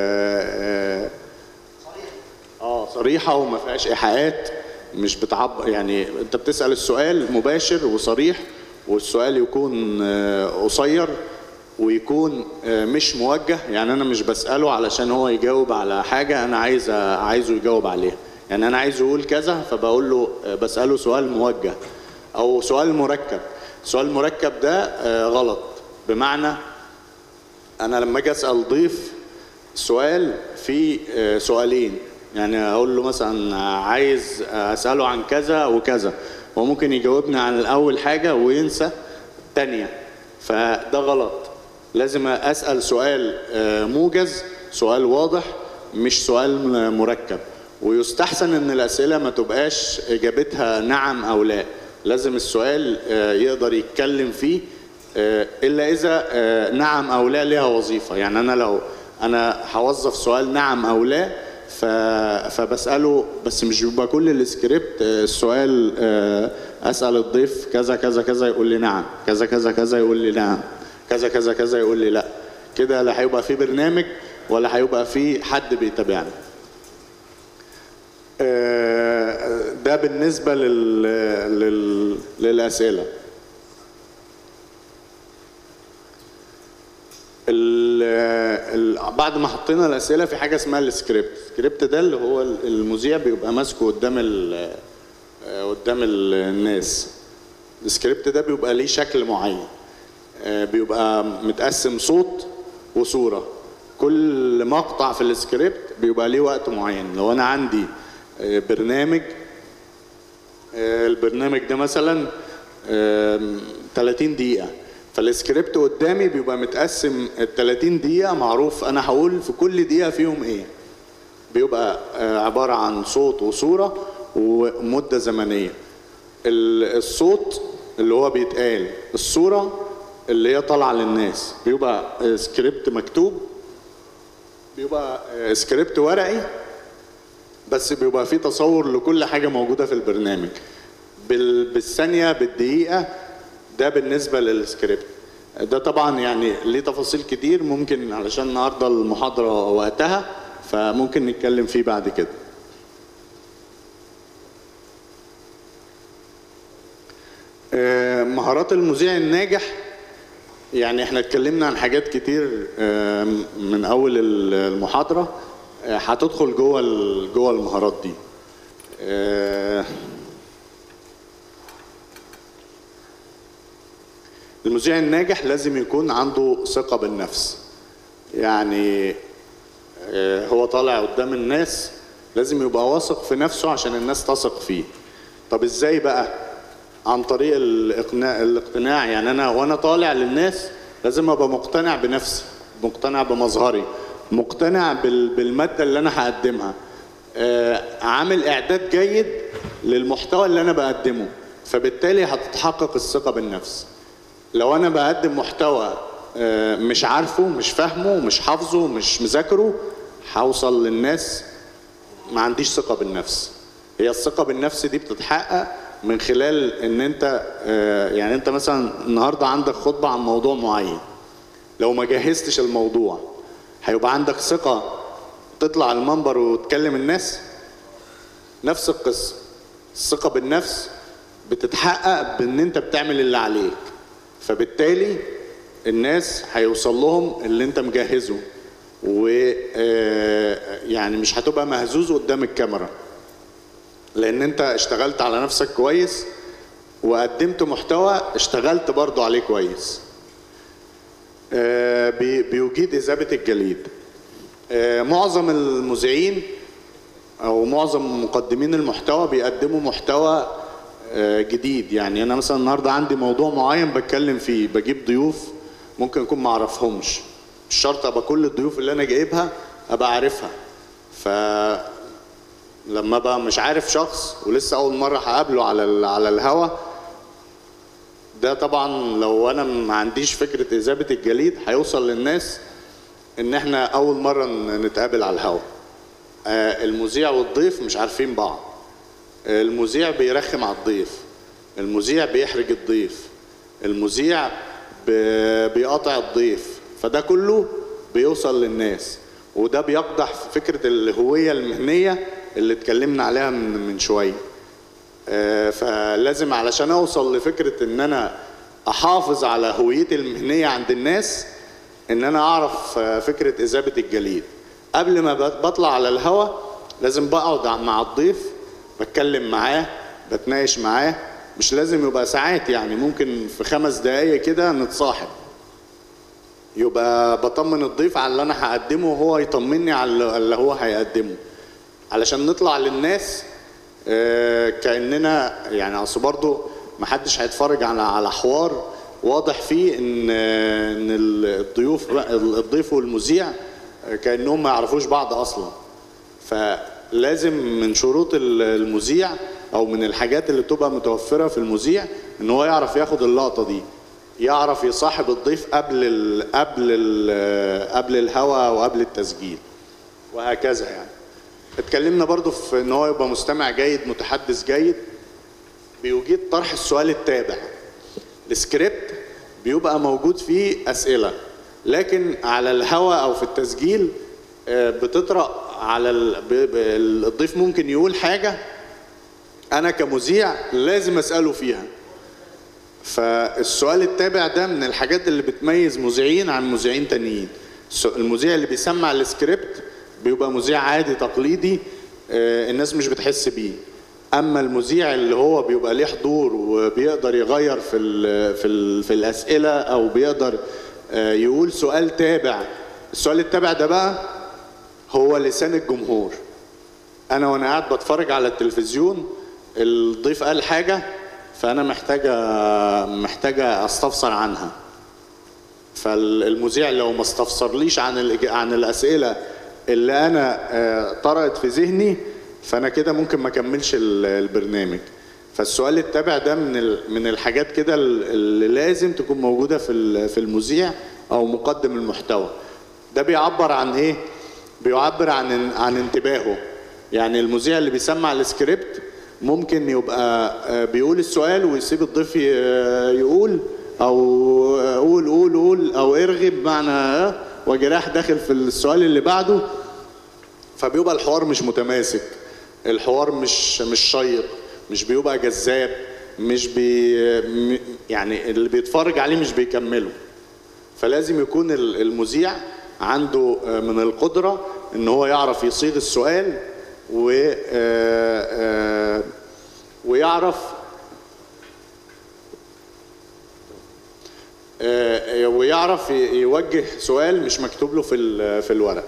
اه صريحه وما فيهاش ايحاءات مش بتعب يعني انت بتسال السؤال مباشر وصريح والسؤال يكون آه، قصير ويكون آه، مش موجه يعني انا مش بساله علشان هو يجاوب على حاجه انا عايز عايزه يجاوب عليها يعني انا عايزه يقول كذا فبقول له آه، بساله سؤال موجه او سؤال مركب سؤال مركب ده آه، غلط بمعنى انا لما اجي اسال ضيف سؤال في آه، سؤالين يعني اقول له مثلا عايز اساله عن كذا وكذا هو ممكن يجاوبني عن الاول حاجه وينسى الثانيه فده غلط لازم اسال سؤال آه، موجز سؤال واضح مش سؤال م- مركب ويستحسن ان الاسئله ما تبقاش اجابتها نعم او لا لازم السؤال آه، يقدر يتكلم فيه آه، الا اذا آه، نعم او لا ليها وظيفه يعني انا لو انا هوظف سؤال نعم او لا ف... فبساله بس مش بيبقى كل السكريبت آه، السؤال آه، اسال الضيف كذا كذا كذا يقول لي نعم كذا كذا كذا يقول لي نعم كذا كذا كذا يقول لي لا كده لا هيبقى في برنامج ولا هيبقى في حد بيتابعنا آه، ده بالنسبه لل... لل... للاسئله ال ال بعد ما حطينا الاسئله في حاجه اسمها السكريبت السكريبت ده اللي هو المذيع بيبقى ماسكه قدام ال قدام ال- الناس السكريبت ده بيبقى ليه شكل معين آه، بيبقى متقسم صوت وصوره كل مقطع في السكريبت بيبقى ليه وقت معين لو انا عندي آه، برنامج آه، البرنامج ده مثلا آم، 30 دقيقة فالسكريبت قدامي بيبقى متقسم ال 30 دقيقة معروف أنا هقول في كل دقيقة فيهم إيه بيبقى آه، عبارة عن صوت وصورة ومدة زمنية ال- الصوت اللي هو بيتقال الصورة اللي هي طالعة للناس بيبقى آه، سكريبت مكتوب بيبقى آه، سكريبت ورقي بس بيبقى فيه تصور لكل حاجة موجودة في البرنامج بال- بالثانية بالدقيقة ده بالنسبة للسكريبت ده طبعا يعني ليه تفاصيل كتير ممكن علشان النهاردة المحاضرة وقتها فممكن نتكلم فيه بعد كده آه، مهارات المذيع الناجح يعني احنا اتكلمنا عن حاجات كتير آه، من اول المحاضرة آه، هتدخل جوه ال- جوه المهارات دي آه، المذيع الناجح لازم يكون عنده ثقة بالنفس يعني آه، هو طالع قدام الناس لازم يبقى واثق في نفسه عشان الناس تثق فيه طب ازاي بقى عن طريق الاقناع الاقتناع يعني انا وانا طالع للناس لازم ابقى مقتنع بنفسي مقتنع بمظهري مقتنع بال- بالماده اللي انا هقدمها آه، عامل اعداد جيد للمحتوى اللي انا بقدمه فبالتالي هتتحقق الثقه بالنفس لو انا بقدم محتوى آه، مش عارفه مش فاهمه مش حافظه مش مذاكره هوصل للناس ما عنديش ثقة بالنفس هي الثقة بالنفس دي بتتحقق من خلال ان انت آه، يعني انت مثلا النهاردة عندك خطبة عن موضوع معين لو ما جهزتش الموضوع هيبقى عندك ثقة تطلع المنبر وتكلم الناس نفس القصة الثقة بالنفس بتتحقق بان انت بتعمل اللي عليك فبالتالي الناس هيوصل لهم اللي انت مجهزه و آه، يعني مش هتبقى مهزوز قدام الكاميرا لان انت اشتغلت على نفسك كويس وقدمت محتوى اشتغلت برضو عليه كويس آه، بي- بيجيد إذابة الجليد آه، معظم المذيعين او معظم مقدمين المحتوى بيقدموا محتوى آه، جديد يعني انا مثلا النهارده عندي موضوع معين بتكلم فيه بجيب ضيوف ممكن اكون ما اعرفهمش مش شرط ابقى كل الضيوف اللي انا جايبها ابقى عارفها ف لما بقى مش عارف شخص ولسه اول مره هقابله على ال- على الهوا ده طبعا لو انا ما عنديش فكره اذابه الجليد هيوصل للناس ان احنا اول مره ن- نتقابل على الهوا آه، المذيع والضيف مش عارفين بعض آه، المذيع بيرخم على الضيف المذيع بيحرج الضيف المذيع ب- بيقاطع الضيف فده كله بيوصل للناس وده بيقدح في فكرة الهوية المهنية اللي اتكلمنا عليها من, من شوية آه، فلازم علشان اوصل لفكرة ان انا احافظ على هويتي المهنية عند الناس ان انا اعرف آه، فكرة اذابة الجليد قبل ما بط- بطلع على الهوا لازم بقعد مع الضيف بتكلم معاه بتناقش معاه مش لازم يبقى ساعات يعني ممكن في خمس دقايق كده نتصاحب يبقى بطمن الضيف على اللي انا هقدمه وهو يطمني على اللي هو هيقدمه علشان نطلع للناس آه، كاننا يعني اصل برضه محدش هيتفرج على على حوار واضح فيه ان آه، ان الضيوف الضيف والمذيع آه، كانهم ما يعرفوش بعض اصلا فلازم من شروط ال- المذيع او من الحاجات اللي بتبقى متوفره في المذيع ان هو يعرف ياخد اللقطه دي يعرف يصاحب الضيف قبل ال قبل ال قبل الهوا وقبل التسجيل وهكذا يعني اتكلمنا برضو في ان هو يبقى مستمع جيد متحدث جيد بيجيد طرح السؤال التابع السكريبت بيبقى موجود فيه اسئله لكن على الهوا او في التسجيل آه، بتطرأ على ال- ب- ب- الضيف ممكن يقول حاجه انا كمذيع لازم اساله فيها فالسؤال التابع ده من الحاجات اللي بتميز مذيعين عن مذيعين تانيين الس- المذيع اللي بيسمع السكريبت بيبقى مذيع عادي تقليدي آه، الناس مش بتحس بيه اما المذيع اللي هو بيبقى ليه حضور وبيقدر يغير في ال في ال في الاسئله او بيقدر آه، يقول سؤال تابع السؤال التابع ده بقى هو لسان الجمهور انا وانا قاعد بتفرج على التلفزيون الضيف قال حاجه فانا محتاجه محتاجه استفسر عنها فالمذيع لو ما استفسرليش عن الإج- عن الاسئله اللي انا آه، طرأت في ذهني فانا كده ممكن ما اكملش ال- البرنامج فالسؤال التابع ده من ال- من الحاجات كده ال- اللي لازم تكون موجوده في ال- في المذيع او مقدم المحتوى ده بيعبر عن ايه بيعبر عن عن انتباهه يعني المذيع اللي بيسمع السكريبت ممكن يبقى آه، بيقول السؤال ويسيب الضيف ي- يقول او قول قول قول او ارغي بمعنى آه، وجراح داخل في السؤال اللي بعده فبيبقى الحوار مش متماسك الحوار مش مش شيق مش بيبقى جذاب مش بي م- يعني اللي بيتفرج عليه مش بيكمله فلازم يكون ال- المذيع عنده آه، من القدرة ان هو يعرف يصيغ السؤال و آه، آه، ويعرف آه، ويعرف ي- يوجه سؤال مش مكتوب له في ال- في الورق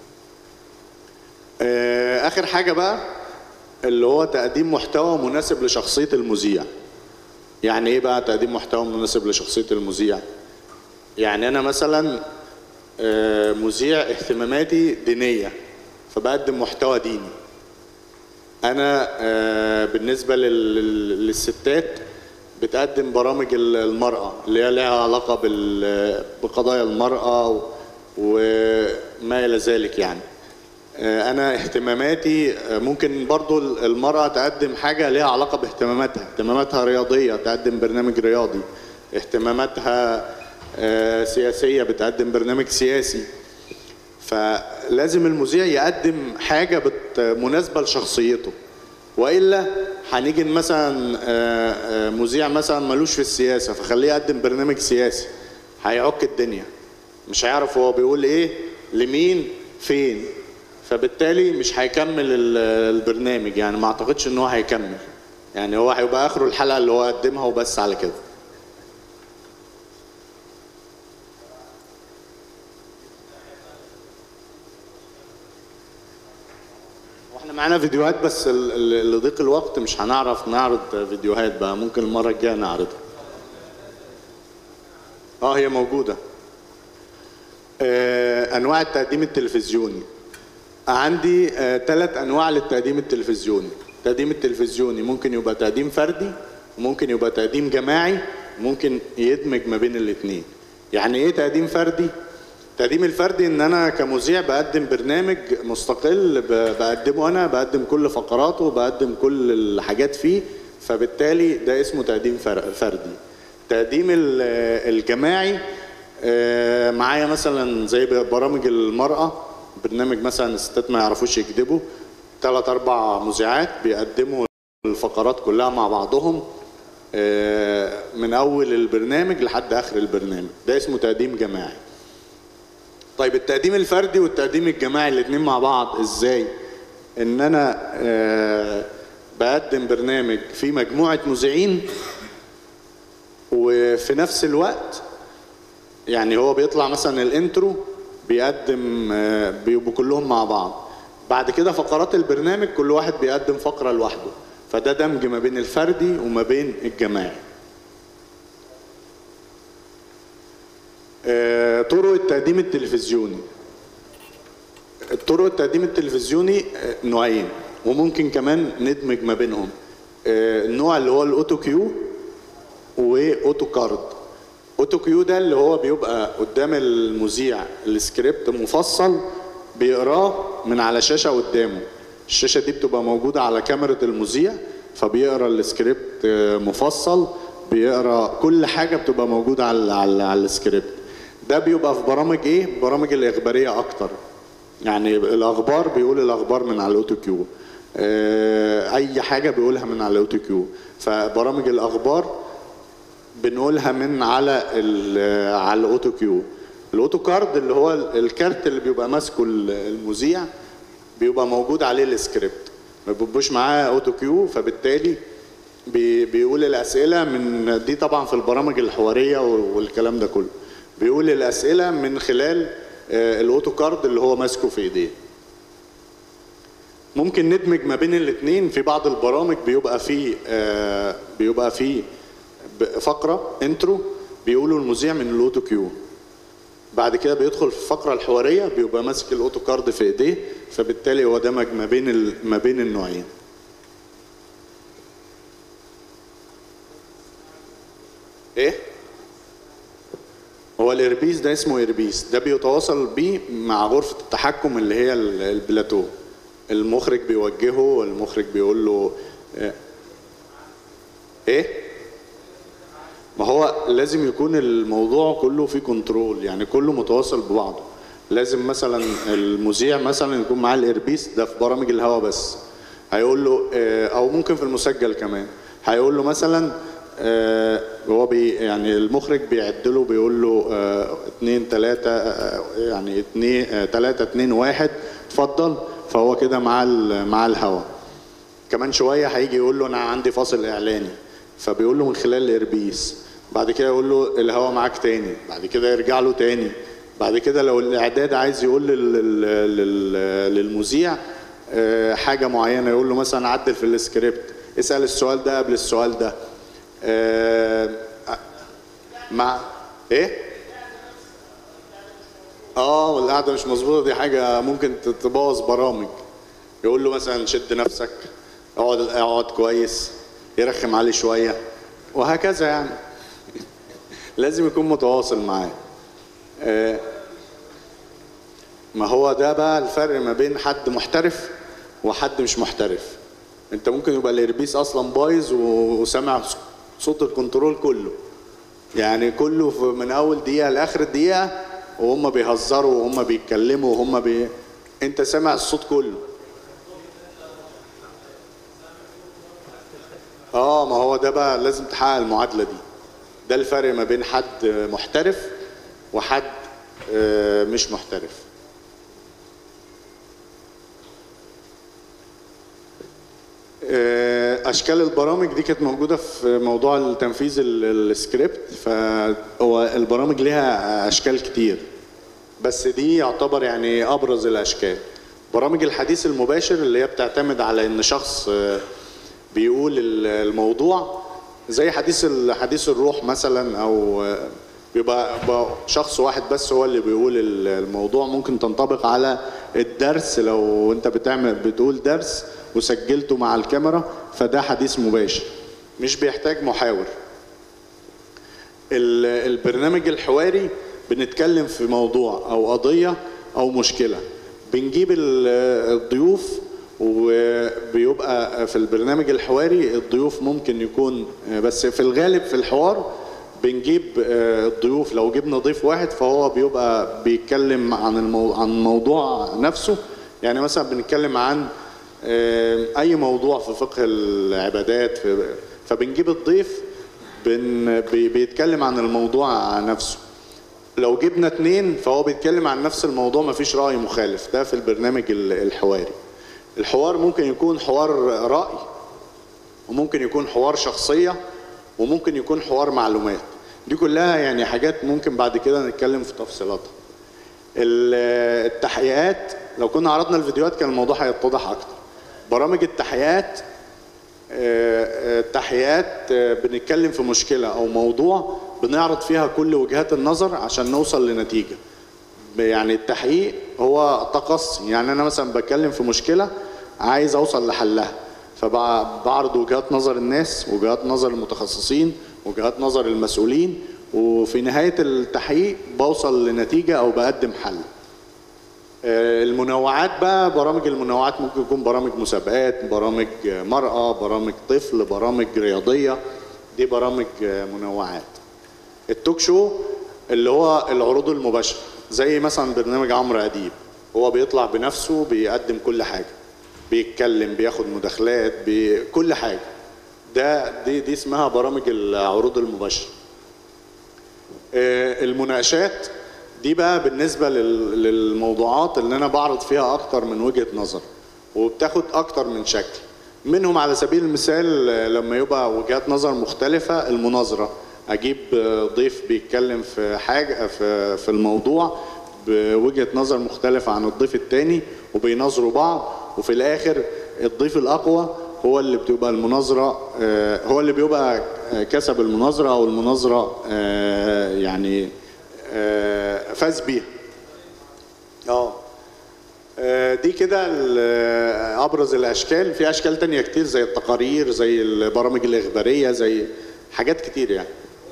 آه، اخر حاجه بقى اللي هو تقديم محتوى مناسب لشخصيه المذيع يعني ايه بقى تقديم محتوى مناسب لشخصيه المذيع يعني انا مثلا آه، مذيع اهتماماتي دينيه فبقدم محتوى ديني انا آه، بالنسبه لل- لل- للستات بتقدم برامج ال- المراه اللي هي لها علاقه بال- بقضايا المراه و- وما الى ذلك يعني آه، انا اهتماماتي آه، ممكن برضو المرأة تقدم حاجة ليها علاقة باهتماماتها اهتماماتها رياضية تقدم برنامج رياضي اهتماماتها آه، سياسية بتقدم برنامج سياسي فلازم المذيع يقدم حاجة بت- مناسبة لشخصيته وإلا هنيجي مثلا آه، آه، مذيع مثلا ملوش في السياسة فخليه يقدم برنامج سياسي هيعك الدنيا مش هيعرف هو بيقول ايه لمين فين فبالتالي مش هيكمل ال- البرنامج يعني ما اعتقدش ان هو هيكمل يعني هو هيبقى اخره الحلقه اللي هو قدمها وبس على كده واحنا معانا فيديوهات بس ال- ال- لضيق الوقت مش هنعرف نعرض فيديوهات بقى ممكن المره الجايه نعرضها اه هي موجوده آه، انواع التقديم التلفزيوني عندي ثلاث انواع للتقديم التلفزيوني التقديم التلفزيوني ممكن يبقى تقديم فردي وممكن يبقى تقديم جماعي ممكن يدمج ما بين الاثنين يعني ايه تقديم فردي التقديم الفردي ان انا كمذيع بقدم برنامج مستقل ب- بقدمه انا بقدم كل فقراته بقدم كل الحاجات فيه فبالتالي ده اسمه تقديم فر- فردي التقديم ال- الجماعي آه، معايا مثلا زي برامج المرأة برنامج مثلا الستات ما يعرفوش يكذبوا ثلاث اربع مذيعات بيقدموا الفقرات كلها مع بعضهم آه، من اول البرنامج لحد اخر البرنامج ده اسمه تقديم جماعي طيب التقديم الفردي والتقديم الجماعي الاثنين مع بعض ازاي ان انا آه، بقدم برنامج فيه مجموعة مذيعين وفي نفس الوقت يعني هو بيطلع مثلا الانترو بيقدم آه، بيبقوا كلهم مع بعض بعد كده فقرات البرنامج كل واحد بيقدم فقرة لوحده فده دمج ما بين الفردي وما بين الجماعي آه، طرق التقديم التلفزيوني الطرق التقديم التلفزيوني آه، نوعين وممكن كمان ندمج ما بينهم آه، النوع اللي هو الاوتو كيو واوتو كارد اوتو كيو ده اللي هو بيبقى قدام المذيع السكريبت مفصل بيقراه من على شاشه قدامه الشاشه دي بتبقى موجوده على كاميرا المذيع فبيقرا السكريبت آه، مفصل بيقرا كل حاجه بتبقى موجوده على على, على السكريبت ده بيبقى في برامج ايه برامج الاخباريه اكتر يعني الاخبار بيقول الاخبار من على الاوتو كيو آه، اي حاجه بيقولها من على الاوتو كيو فبرامج الاخبار بنقولها من على ال- على الاوتو كيو الاوتو كارد اللي هو الكارت اللي بيبقى ماسكه ال- المذيع بيبقى موجود عليه السكريبت ما بيبقوش معاه اوتو كيو فبالتالي بي بيقول الاسئله من دي طبعا في البرامج الحواريه والكلام ده كله بيقول الاسئله من خلال آه، الاوتو كارد اللي هو ماسكه في ايديه ممكن ندمج ما بين الاثنين في بعض البرامج بيبقى فيه آه، بيبقى فيه ب- فقره انترو بيقولوا المذيع من الاوتو كيو بعد كده بيدخل في الفقره الحواريه بيبقى ماسك الاوتو كارد في ايديه فبالتالي هو دمج ما بين ال- ما بين النوعين ايه هو الاربيس ده اسمه اربيس ده بيتواصل بيه مع غرفه التحكم اللي هي ال- البلاتو المخرج بيوجهه المخرج بيقول له آه، ايه ما هو لازم يكون الموضوع كله فيه كنترول يعني كله متواصل ببعضه لازم مثلا المذيع مثلا يكون معاه الايربيس ده في برامج الهوا بس هيقول له آه، او ممكن في المسجل كمان هيقول له مثلا آه، هو بي يعني المخرج بيعد له بيقول له آه، اتنين تلاتة آه، يعني اتنين آه، تلاتة اتنين واحد اتفضل فهو كده مع ال- مع الهوا كمان شويه هيجي يقول له انا عندي فاصل اعلاني فبيقول له من خلال الاربيس بعد كده يقول له الهوا معاك تاني بعد كده يرجع له تاني بعد كده لو الاعداد عايز يقول لل- لل- لل- للمذيع آه، حاجه معينه يقول له مثلا عدل في السكريبت اسال السؤال ده قبل السؤال ده آه، مع ايه اه والقعده مش مظبوطه دي حاجه ممكن تبوظ برامج يقول له مثلا شد نفسك اقعد اقعد كويس يرخم عليه شويه وهكذا يعني لازم يكون متواصل معاه آه، ما هو ده بقى الفرق ما بين حد محترف وحد مش محترف انت ممكن يبقى الاربيس اصلا بايظ و- وسامع صوت الكنترول كله يعني كله في- من اول دقيقه لاخر الدقيقه وهم بيهزروا وهم بيتكلموا وهم بي... انت سامع الصوت كله اه ما هو ده بقى لازم تحقق المعادله دي ده الفرق ما بين حد محترف وحد آه، مش محترف آه، اشكال البرامج دي كانت موجوده في موضوع التنفيذ ال- السكريبت فهو البرامج ليها اشكال كتير بس دي يعتبر يعني ابرز الاشكال برامج الحديث المباشر اللي هي بتعتمد على ان شخص آه، بيقول ال- الموضوع زي حديث ال- حديث الروح مثلا او آه، بيبقى بيبقى شخص واحد بس هو اللي بيقول ال- الموضوع ممكن تنطبق على الدرس لو انت بتعمل بتقول درس وسجلته مع الكاميرا فده حديث مباشر مش بيحتاج محاور ال- البرنامج الحواري بنتكلم في موضوع او قضيه او مشكله بنجيب ال- الضيوف وبيبقى في البرنامج الحواري الضيوف ممكن يكون بس في الغالب في الحوار بنجيب آه، الضيوف لو جبنا ضيف واحد فهو بيبقى بيتكلم عن المو... عن الموضوع نفسه يعني مثلا بنتكلم عن آه، اي موضوع في فقه العبادات في... فبنجيب الضيف بن... بي... بيتكلم عن الموضوع نفسه لو جبنا اتنين فهو بيتكلم عن نفس الموضوع مفيش رأي مخالف ده في البرنامج ال- الحواري الحوار ممكن يكون حوار رأي وممكن يكون حوار شخصيه وممكن يكون حوار معلومات دي كلها يعني حاجات ممكن بعد كده نتكلم في تفصيلاتها ال- التحقيقات لو كنا عرضنا الفيديوهات كان الموضوع هيتضح اكتر برامج التحقيقات آه، آه، التحقيقات آه، بنتكلم في مشكله او موضوع بنعرض فيها كل وجهات النظر عشان نوصل لنتيجه ب- يعني التحقيق هو تقصي يعني انا مثلا بتكلم في مشكله عايز اوصل لحلها فبعرض وجهات نظر الناس وجهات نظر المتخصصين وجهات نظر المسؤولين وفي نهايه التحقيق بوصل لنتيجه او بقدم حل آه، المنوعات بقى برامج المنوعات ممكن يكون برامج مسابقات برامج آه، مرأة برامج طفل برامج رياضية دي برامج آه، منوعات التوك شو اللي هو العروض المباشرة زي مثلا برنامج عمرو أديب هو بيطلع بنفسه بيقدم كل حاجة بيتكلم بياخد مداخلات بكل حاجة ده دي دي اسمها برامج العروض المباشرة آه، المناقشات دي بقى بالنسبة لل- للموضوعات اللي أنا بعرض فيها أكتر من وجهة نظر وبتاخد أكتر من شكل منهم على سبيل المثال آه، لما يبقى وجهات نظر مختلفة المناظرة أجيب آه، ضيف بيتكلم في حاجة في في الموضوع بوجهة نظر مختلفة عن الضيف التاني وبيناظروا بعض وفي الآخر الضيف الأقوى هو اللي بتبقى المناظرة آه، هو اللي بيبقى آه، كسب المناظرة أو المناظرة آه، يعني آه، فاز بيها اه آه، دي كده ال- ابرز الاشكال في اشكال تانية كتير زي التقارير زي البرامج الاخباريه زي حاجات كتير يعني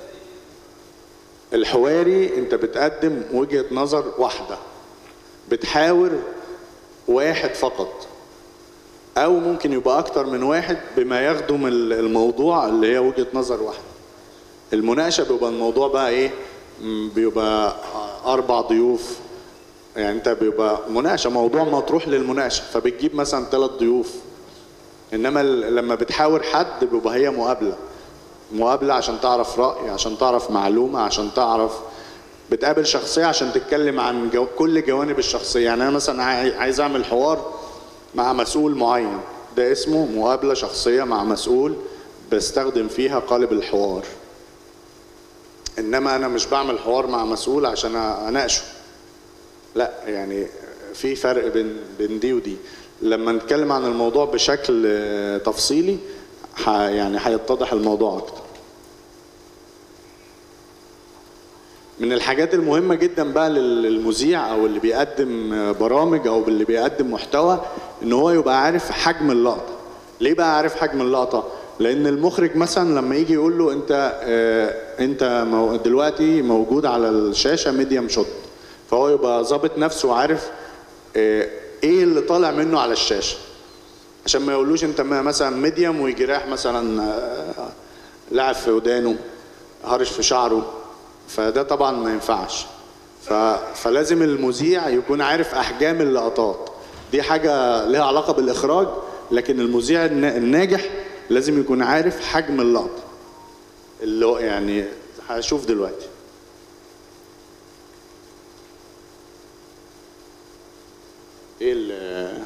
الحواري انت بتقدم وجهه نظر واحده بتحاور واحد فقط او ممكن يبقى اكتر من واحد بما يخدم ال- الموضوع اللي هي وجهه نظر واحده المناقشه بيبقى الموضوع بقى ايه م، بيبقى اربع ضيوف يعني انت بيبقى مناقشه موضوع مطروح للمناقشه فبتجيب مثلا ثلاث ضيوف انما ال- لما بتحاور حد بيبقى هي مقابله مقابله عشان تعرف راي عشان تعرف معلومه عشان تعرف بتقابل شخصيه عشان تتكلم عن جو كل جوانب الشخصيه يعني انا مثلا عاي- عايز اعمل حوار مع مسؤول معين ده اسمه مقابله شخصيه مع مسؤول بستخدم فيها قالب الحوار انما انا مش بعمل حوار مع مسؤول عشان اناقشه لا يعني في فرق بين بين دي ودي لما نتكلم عن الموضوع بشكل آه، تفصيلي ح- يعني هيتضح الموضوع اكتر من الحاجات المهمة جدا بقى لل- للمذيع او اللي بيقدم آه، برامج او اللي بيقدم محتوى ان هو يبقى عارف حجم اللقطة ليه بقى عارف حجم اللقطة لان المخرج مثلا لما يجي يقول له انت آه، انت مو- دلوقتي موجود على الشاشة ميديم شوت فهو يبقى ظابط نفسه وعارف آه، ايه اللي طالع منه على الشاشة عشان ما يقولوش انت ما- مثلا ميديم ويجي رايح مثلا آه، لعب في ودانه هرش في شعره فده طبعا ما ينفعش ف... فلازم المذيع يكون عارف احجام اللقطات دي حاجه لها علاقه بالاخراج لكن المذيع النا- الناجح لازم يكون عارف حجم اللقطه اللي هو يعني هشوف دلوقتي ايه ال-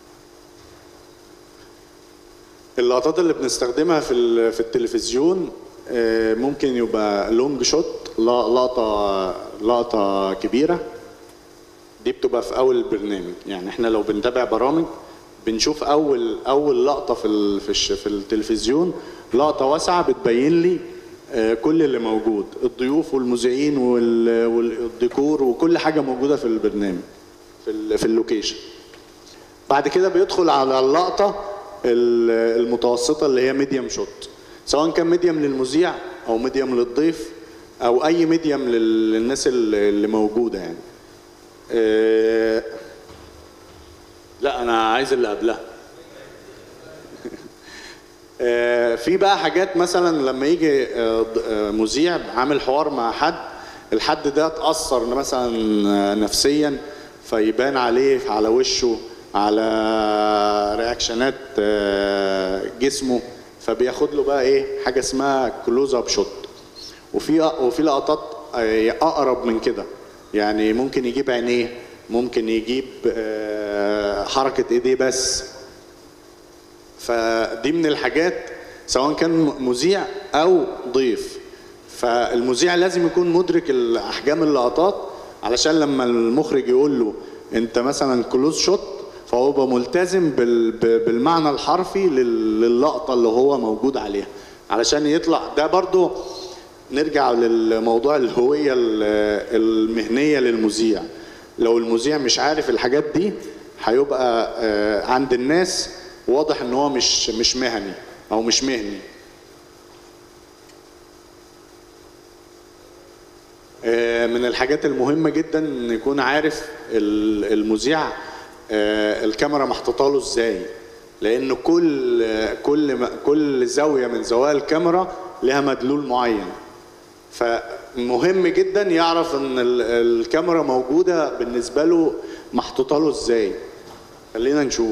اللقطات اللي بنستخدمها في ال- في التلفزيون آه، ممكن يبقى لونج شوت لا- لقطه لقطه كبيره دي بتبقى في اول البرنامج يعني احنا لو بنتابع برامج بنشوف اول اول لقطه في ال- في الش- في التلفزيون لقطه واسعه بتبين لي آه، كل اللي موجود الضيوف والمذيعين وال- والديكور وكل حاجه موجوده في البرنامج في ال- في اللوكيشن بعد كده بيدخل على اللقطة ال- المتوسطة اللي هي ميديم شوت سواء كان ميديم للمذيع أو ميديم للضيف أو أي ميديم لل- للناس اللي اللي موجودة يعني آه، لا أنا عايز اللي قبلها آه، في بقى حاجات مثلا لما يجي آه، ض- آه، مذيع عامل حوار مع حد الحد ده اتأثر مثلا آه، نفسيا فيبان عليه على وشه على رياكشنات آه، جسمه فبياخد له بقى ايه حاجه اسمها كلوز اب شوت وفي وفي لقطات آه، اقرب من كده يعني ممكن يجيب عينيه ممكن يجيب آه، حركه ايديه بس فدي من الحاجات سواء كان مذيع او ضيف فالمذيع لازم يكون مدرك احجام اللقطات علشان لما المخرج يقول له انت مثلا كلوز شوت فهو يبقى ملتزم بال- ب- بالمعنى الحرفي لل- للقطه اللي هو موجود عليها علشان يطلع ده برضو نرجع للموضوع الهويه ال- المهنيه للمذيع لو المذيع مش عارف الحاجات دي هيبقى آه، عند الناس واضح ان هو مش مش مهني او مش مهني آه، من الحاجات المهمة جدا ان يكون عارف ال- المذيع آه، الكاميرا محطوطه له ازاي لان كل آه، كل ما- كل زاوية من زوايا الكاميرا لها مدلول معين فمهم جدا يعرف ان ال- الكاميرا موجودة بالنسبة له محطوطه له ازاي خلينا نشوف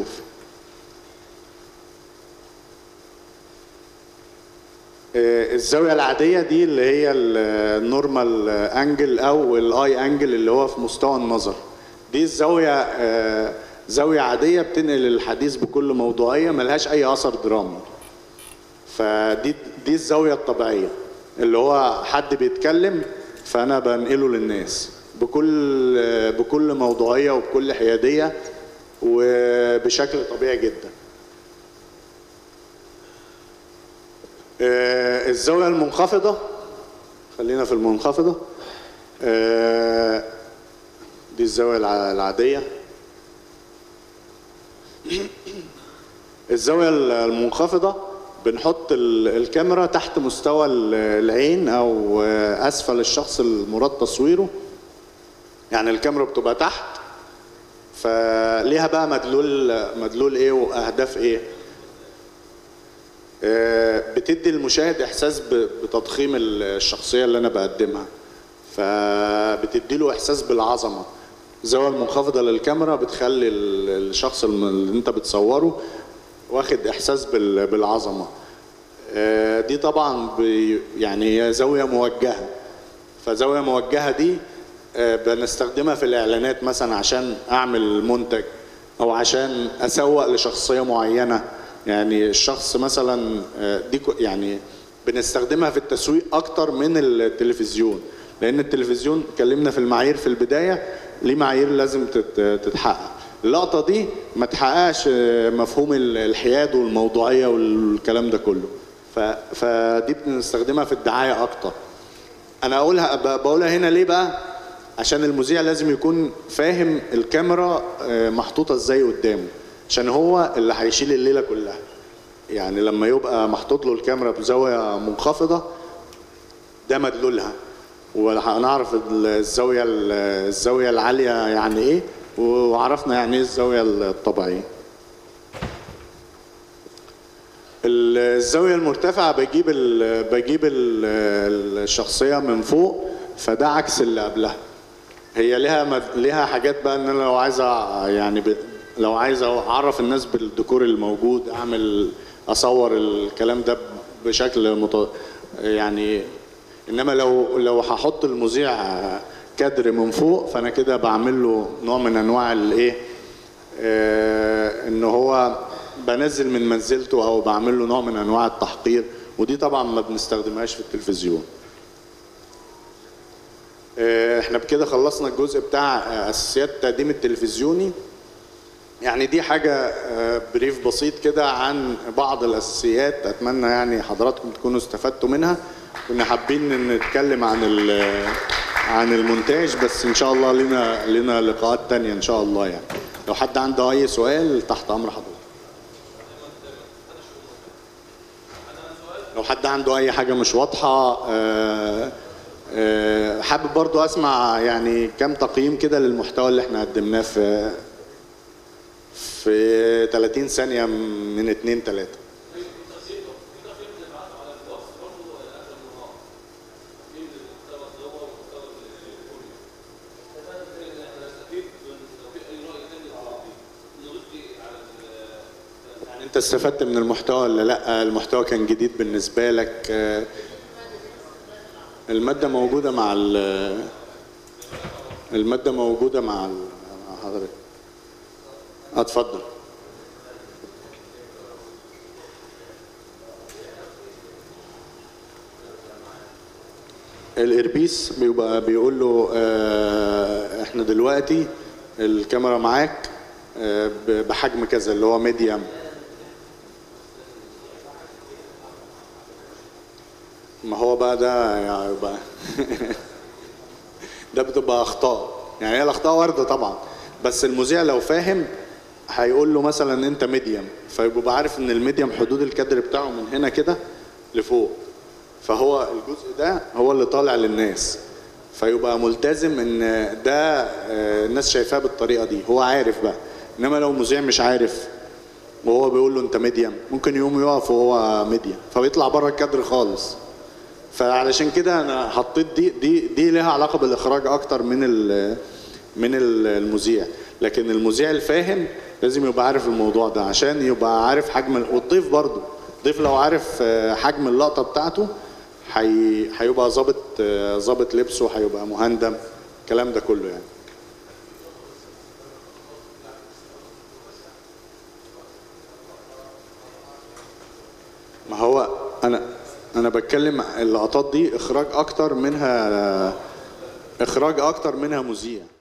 آه، الزاويه العاديه دي اللي هي النورمال انجل او الاي انجل اللي هو في مستوى النظر دي الزاويه آه، زاويه عاديه بتنقل الحديث بكل موضوعيه ملهاش اي اثر درامي فدي دي الزاويه الطبيعيه اللي هو حد بيتكلم فانا بنقله للناس بكل آه، بكل موضوعيه وبكل حياديه وبشكل طبيعي جدا آه، الزاوية المنخفضة خلينا في المنخفضة آه، دي الزاوية الع- العادية الزاوية المنخفضة بنحط ال- الكاميرا تحت مستوى ال- العين أو آه، أسفل الشخص المراد تصويره يعني الكاميرا بتبقى تحت فليها بقى مدلول مدلول ايه واهداف ايه آه، بتدي المشاهد احساس ب- بتضخيم ال- الشخصيه اللي انا بقدمها فبتدي له احساس بالعظمه الزاويه المنخفضه للكاميرا بتخلي ال- الشخص الم- اللي انت بتصوره واخد احساس بال- بالعظمه آه، دي طبعا بي- يعني هي زاويه موجهه فزاويه موجهه دي آه، بنستخدمها في الاعلانات مثلا عشان اعمل منتج او عشان اسوق لشخصيه معينه يعني الشخص مثلا آه، دي كو- يعني بنستخدمها في التسويق اكتر من التلفزيون لان التلفزيون اتكلمنا في المعايير في البدايه ليه معايير لازم تت- تتحقق اللقطه دي ما تحققش آه، مفهوم ال- الحياد والموضوعيه والكلام ده كله ف- فدي بنستخدمها في الدعايه اكتر انا اقولها ب- بقولها هنا ليه بقى عشان المذيع لازم يكون فاهم الكاميرا آه، محطوطه ازاي قدامه عشان هو اللي هيشيل الليله كلها يعني لما يبقى محطوط له الكاميرا بزاويه منخفضه ده مدلولها وهنعرف الزاويه الزاويه العاليه يعني ايه وعرفنا يعني ايه الزاويه الطبيعيه الزاويه المرتفعه بجيب ال بجيب ال الشخصيه من فوق فده عكس اللي قبلها هي ليها مد- ليها حاجات بقى ان انا لو عايز أ- يعني ب... لو عايز اعرف الناس بالديكور الموجود اعمل اصور الكلام ده بشكل مت... يعني انما لو لو هحط المذيع كادر من فوق فانا كده بعمل له نوع من انواع الايه آه، ان هو بنزل من منزلته او بعمل له نوع من انواع التحقير ودي طبعا ما بنستخدمهاش في التلفزيون آه، احنا بكده خلصنا الجزء بتاع آه، اساسيات التقديم التلفزيوني يعني دي حاجة آه، بريف بسيط كده عن بعض الأساسيات أتمنى يعني حضراتكم تكونوا استفدتوا منها كنا حابين إن نتكلم عن ال- عن المونتاج بس إن شاء الله لنا لنا لقاءات تانية إن شاء الله يعني لو حد عنده أي سؤال تحت أمر حضرتك لو حد عنده أي حاجة مش واضحة آه، آه، حابب برضو أسمع يعني كم تقييم كده للمحتوى اللي احنا قدمناه في في 30 ثانية من 2 3 يعني انت استفدت من المحتوى ولا لا المحتوى كان جديد بالنسبة لك آه، المادة موجودة مع ال- المادة موجودة مع ال- مع حضرتك اتفضل الاربيس بيبقى بيقول له آه، احنا دلوقتي الكاميرا معاك آه، ب- بحجم كذا اللي هو ميديم ما هو بقى ده يعني بقى ده بتبقى اخطاء يعني هي الاخطاء وارده طبعا بس المذيع لو فاهم هيقول له مثلا انت ميديم فيبقى عارف ان الميديم حدود الكادر بتاعه من هنا كده لفوق فهو الجزء ده هو اللي طالع للناس فيبقى ملتزم ان ده آه، الناس شايفاه بالطريقه دي هو عارف بقى انما لو مذيع مش عارف وهو بيقول له انت ميديم ممكن يقوم يقف وهو ميديم فبيطلع بره الكادر خالص فعلشان كده انا حطيت دي دي دي لها علاقه بالاخراج اكتر من ال من ال- المذيع لكن المذيع الفاهم لازم يبقى عارف الموضوع ده عشان يبقى عارف حجم ال- والضيف برضو الضيف لو عارف آه، حجم اللقطه بتاعته هي- هيبقى ظابط آه، ظابط لبسه هيبقى مهندم الكلام ده كله يعني ما هو انا انا بتكلم اللقطات دي اخراج اكتر منها اخراج اكتر منها مذيع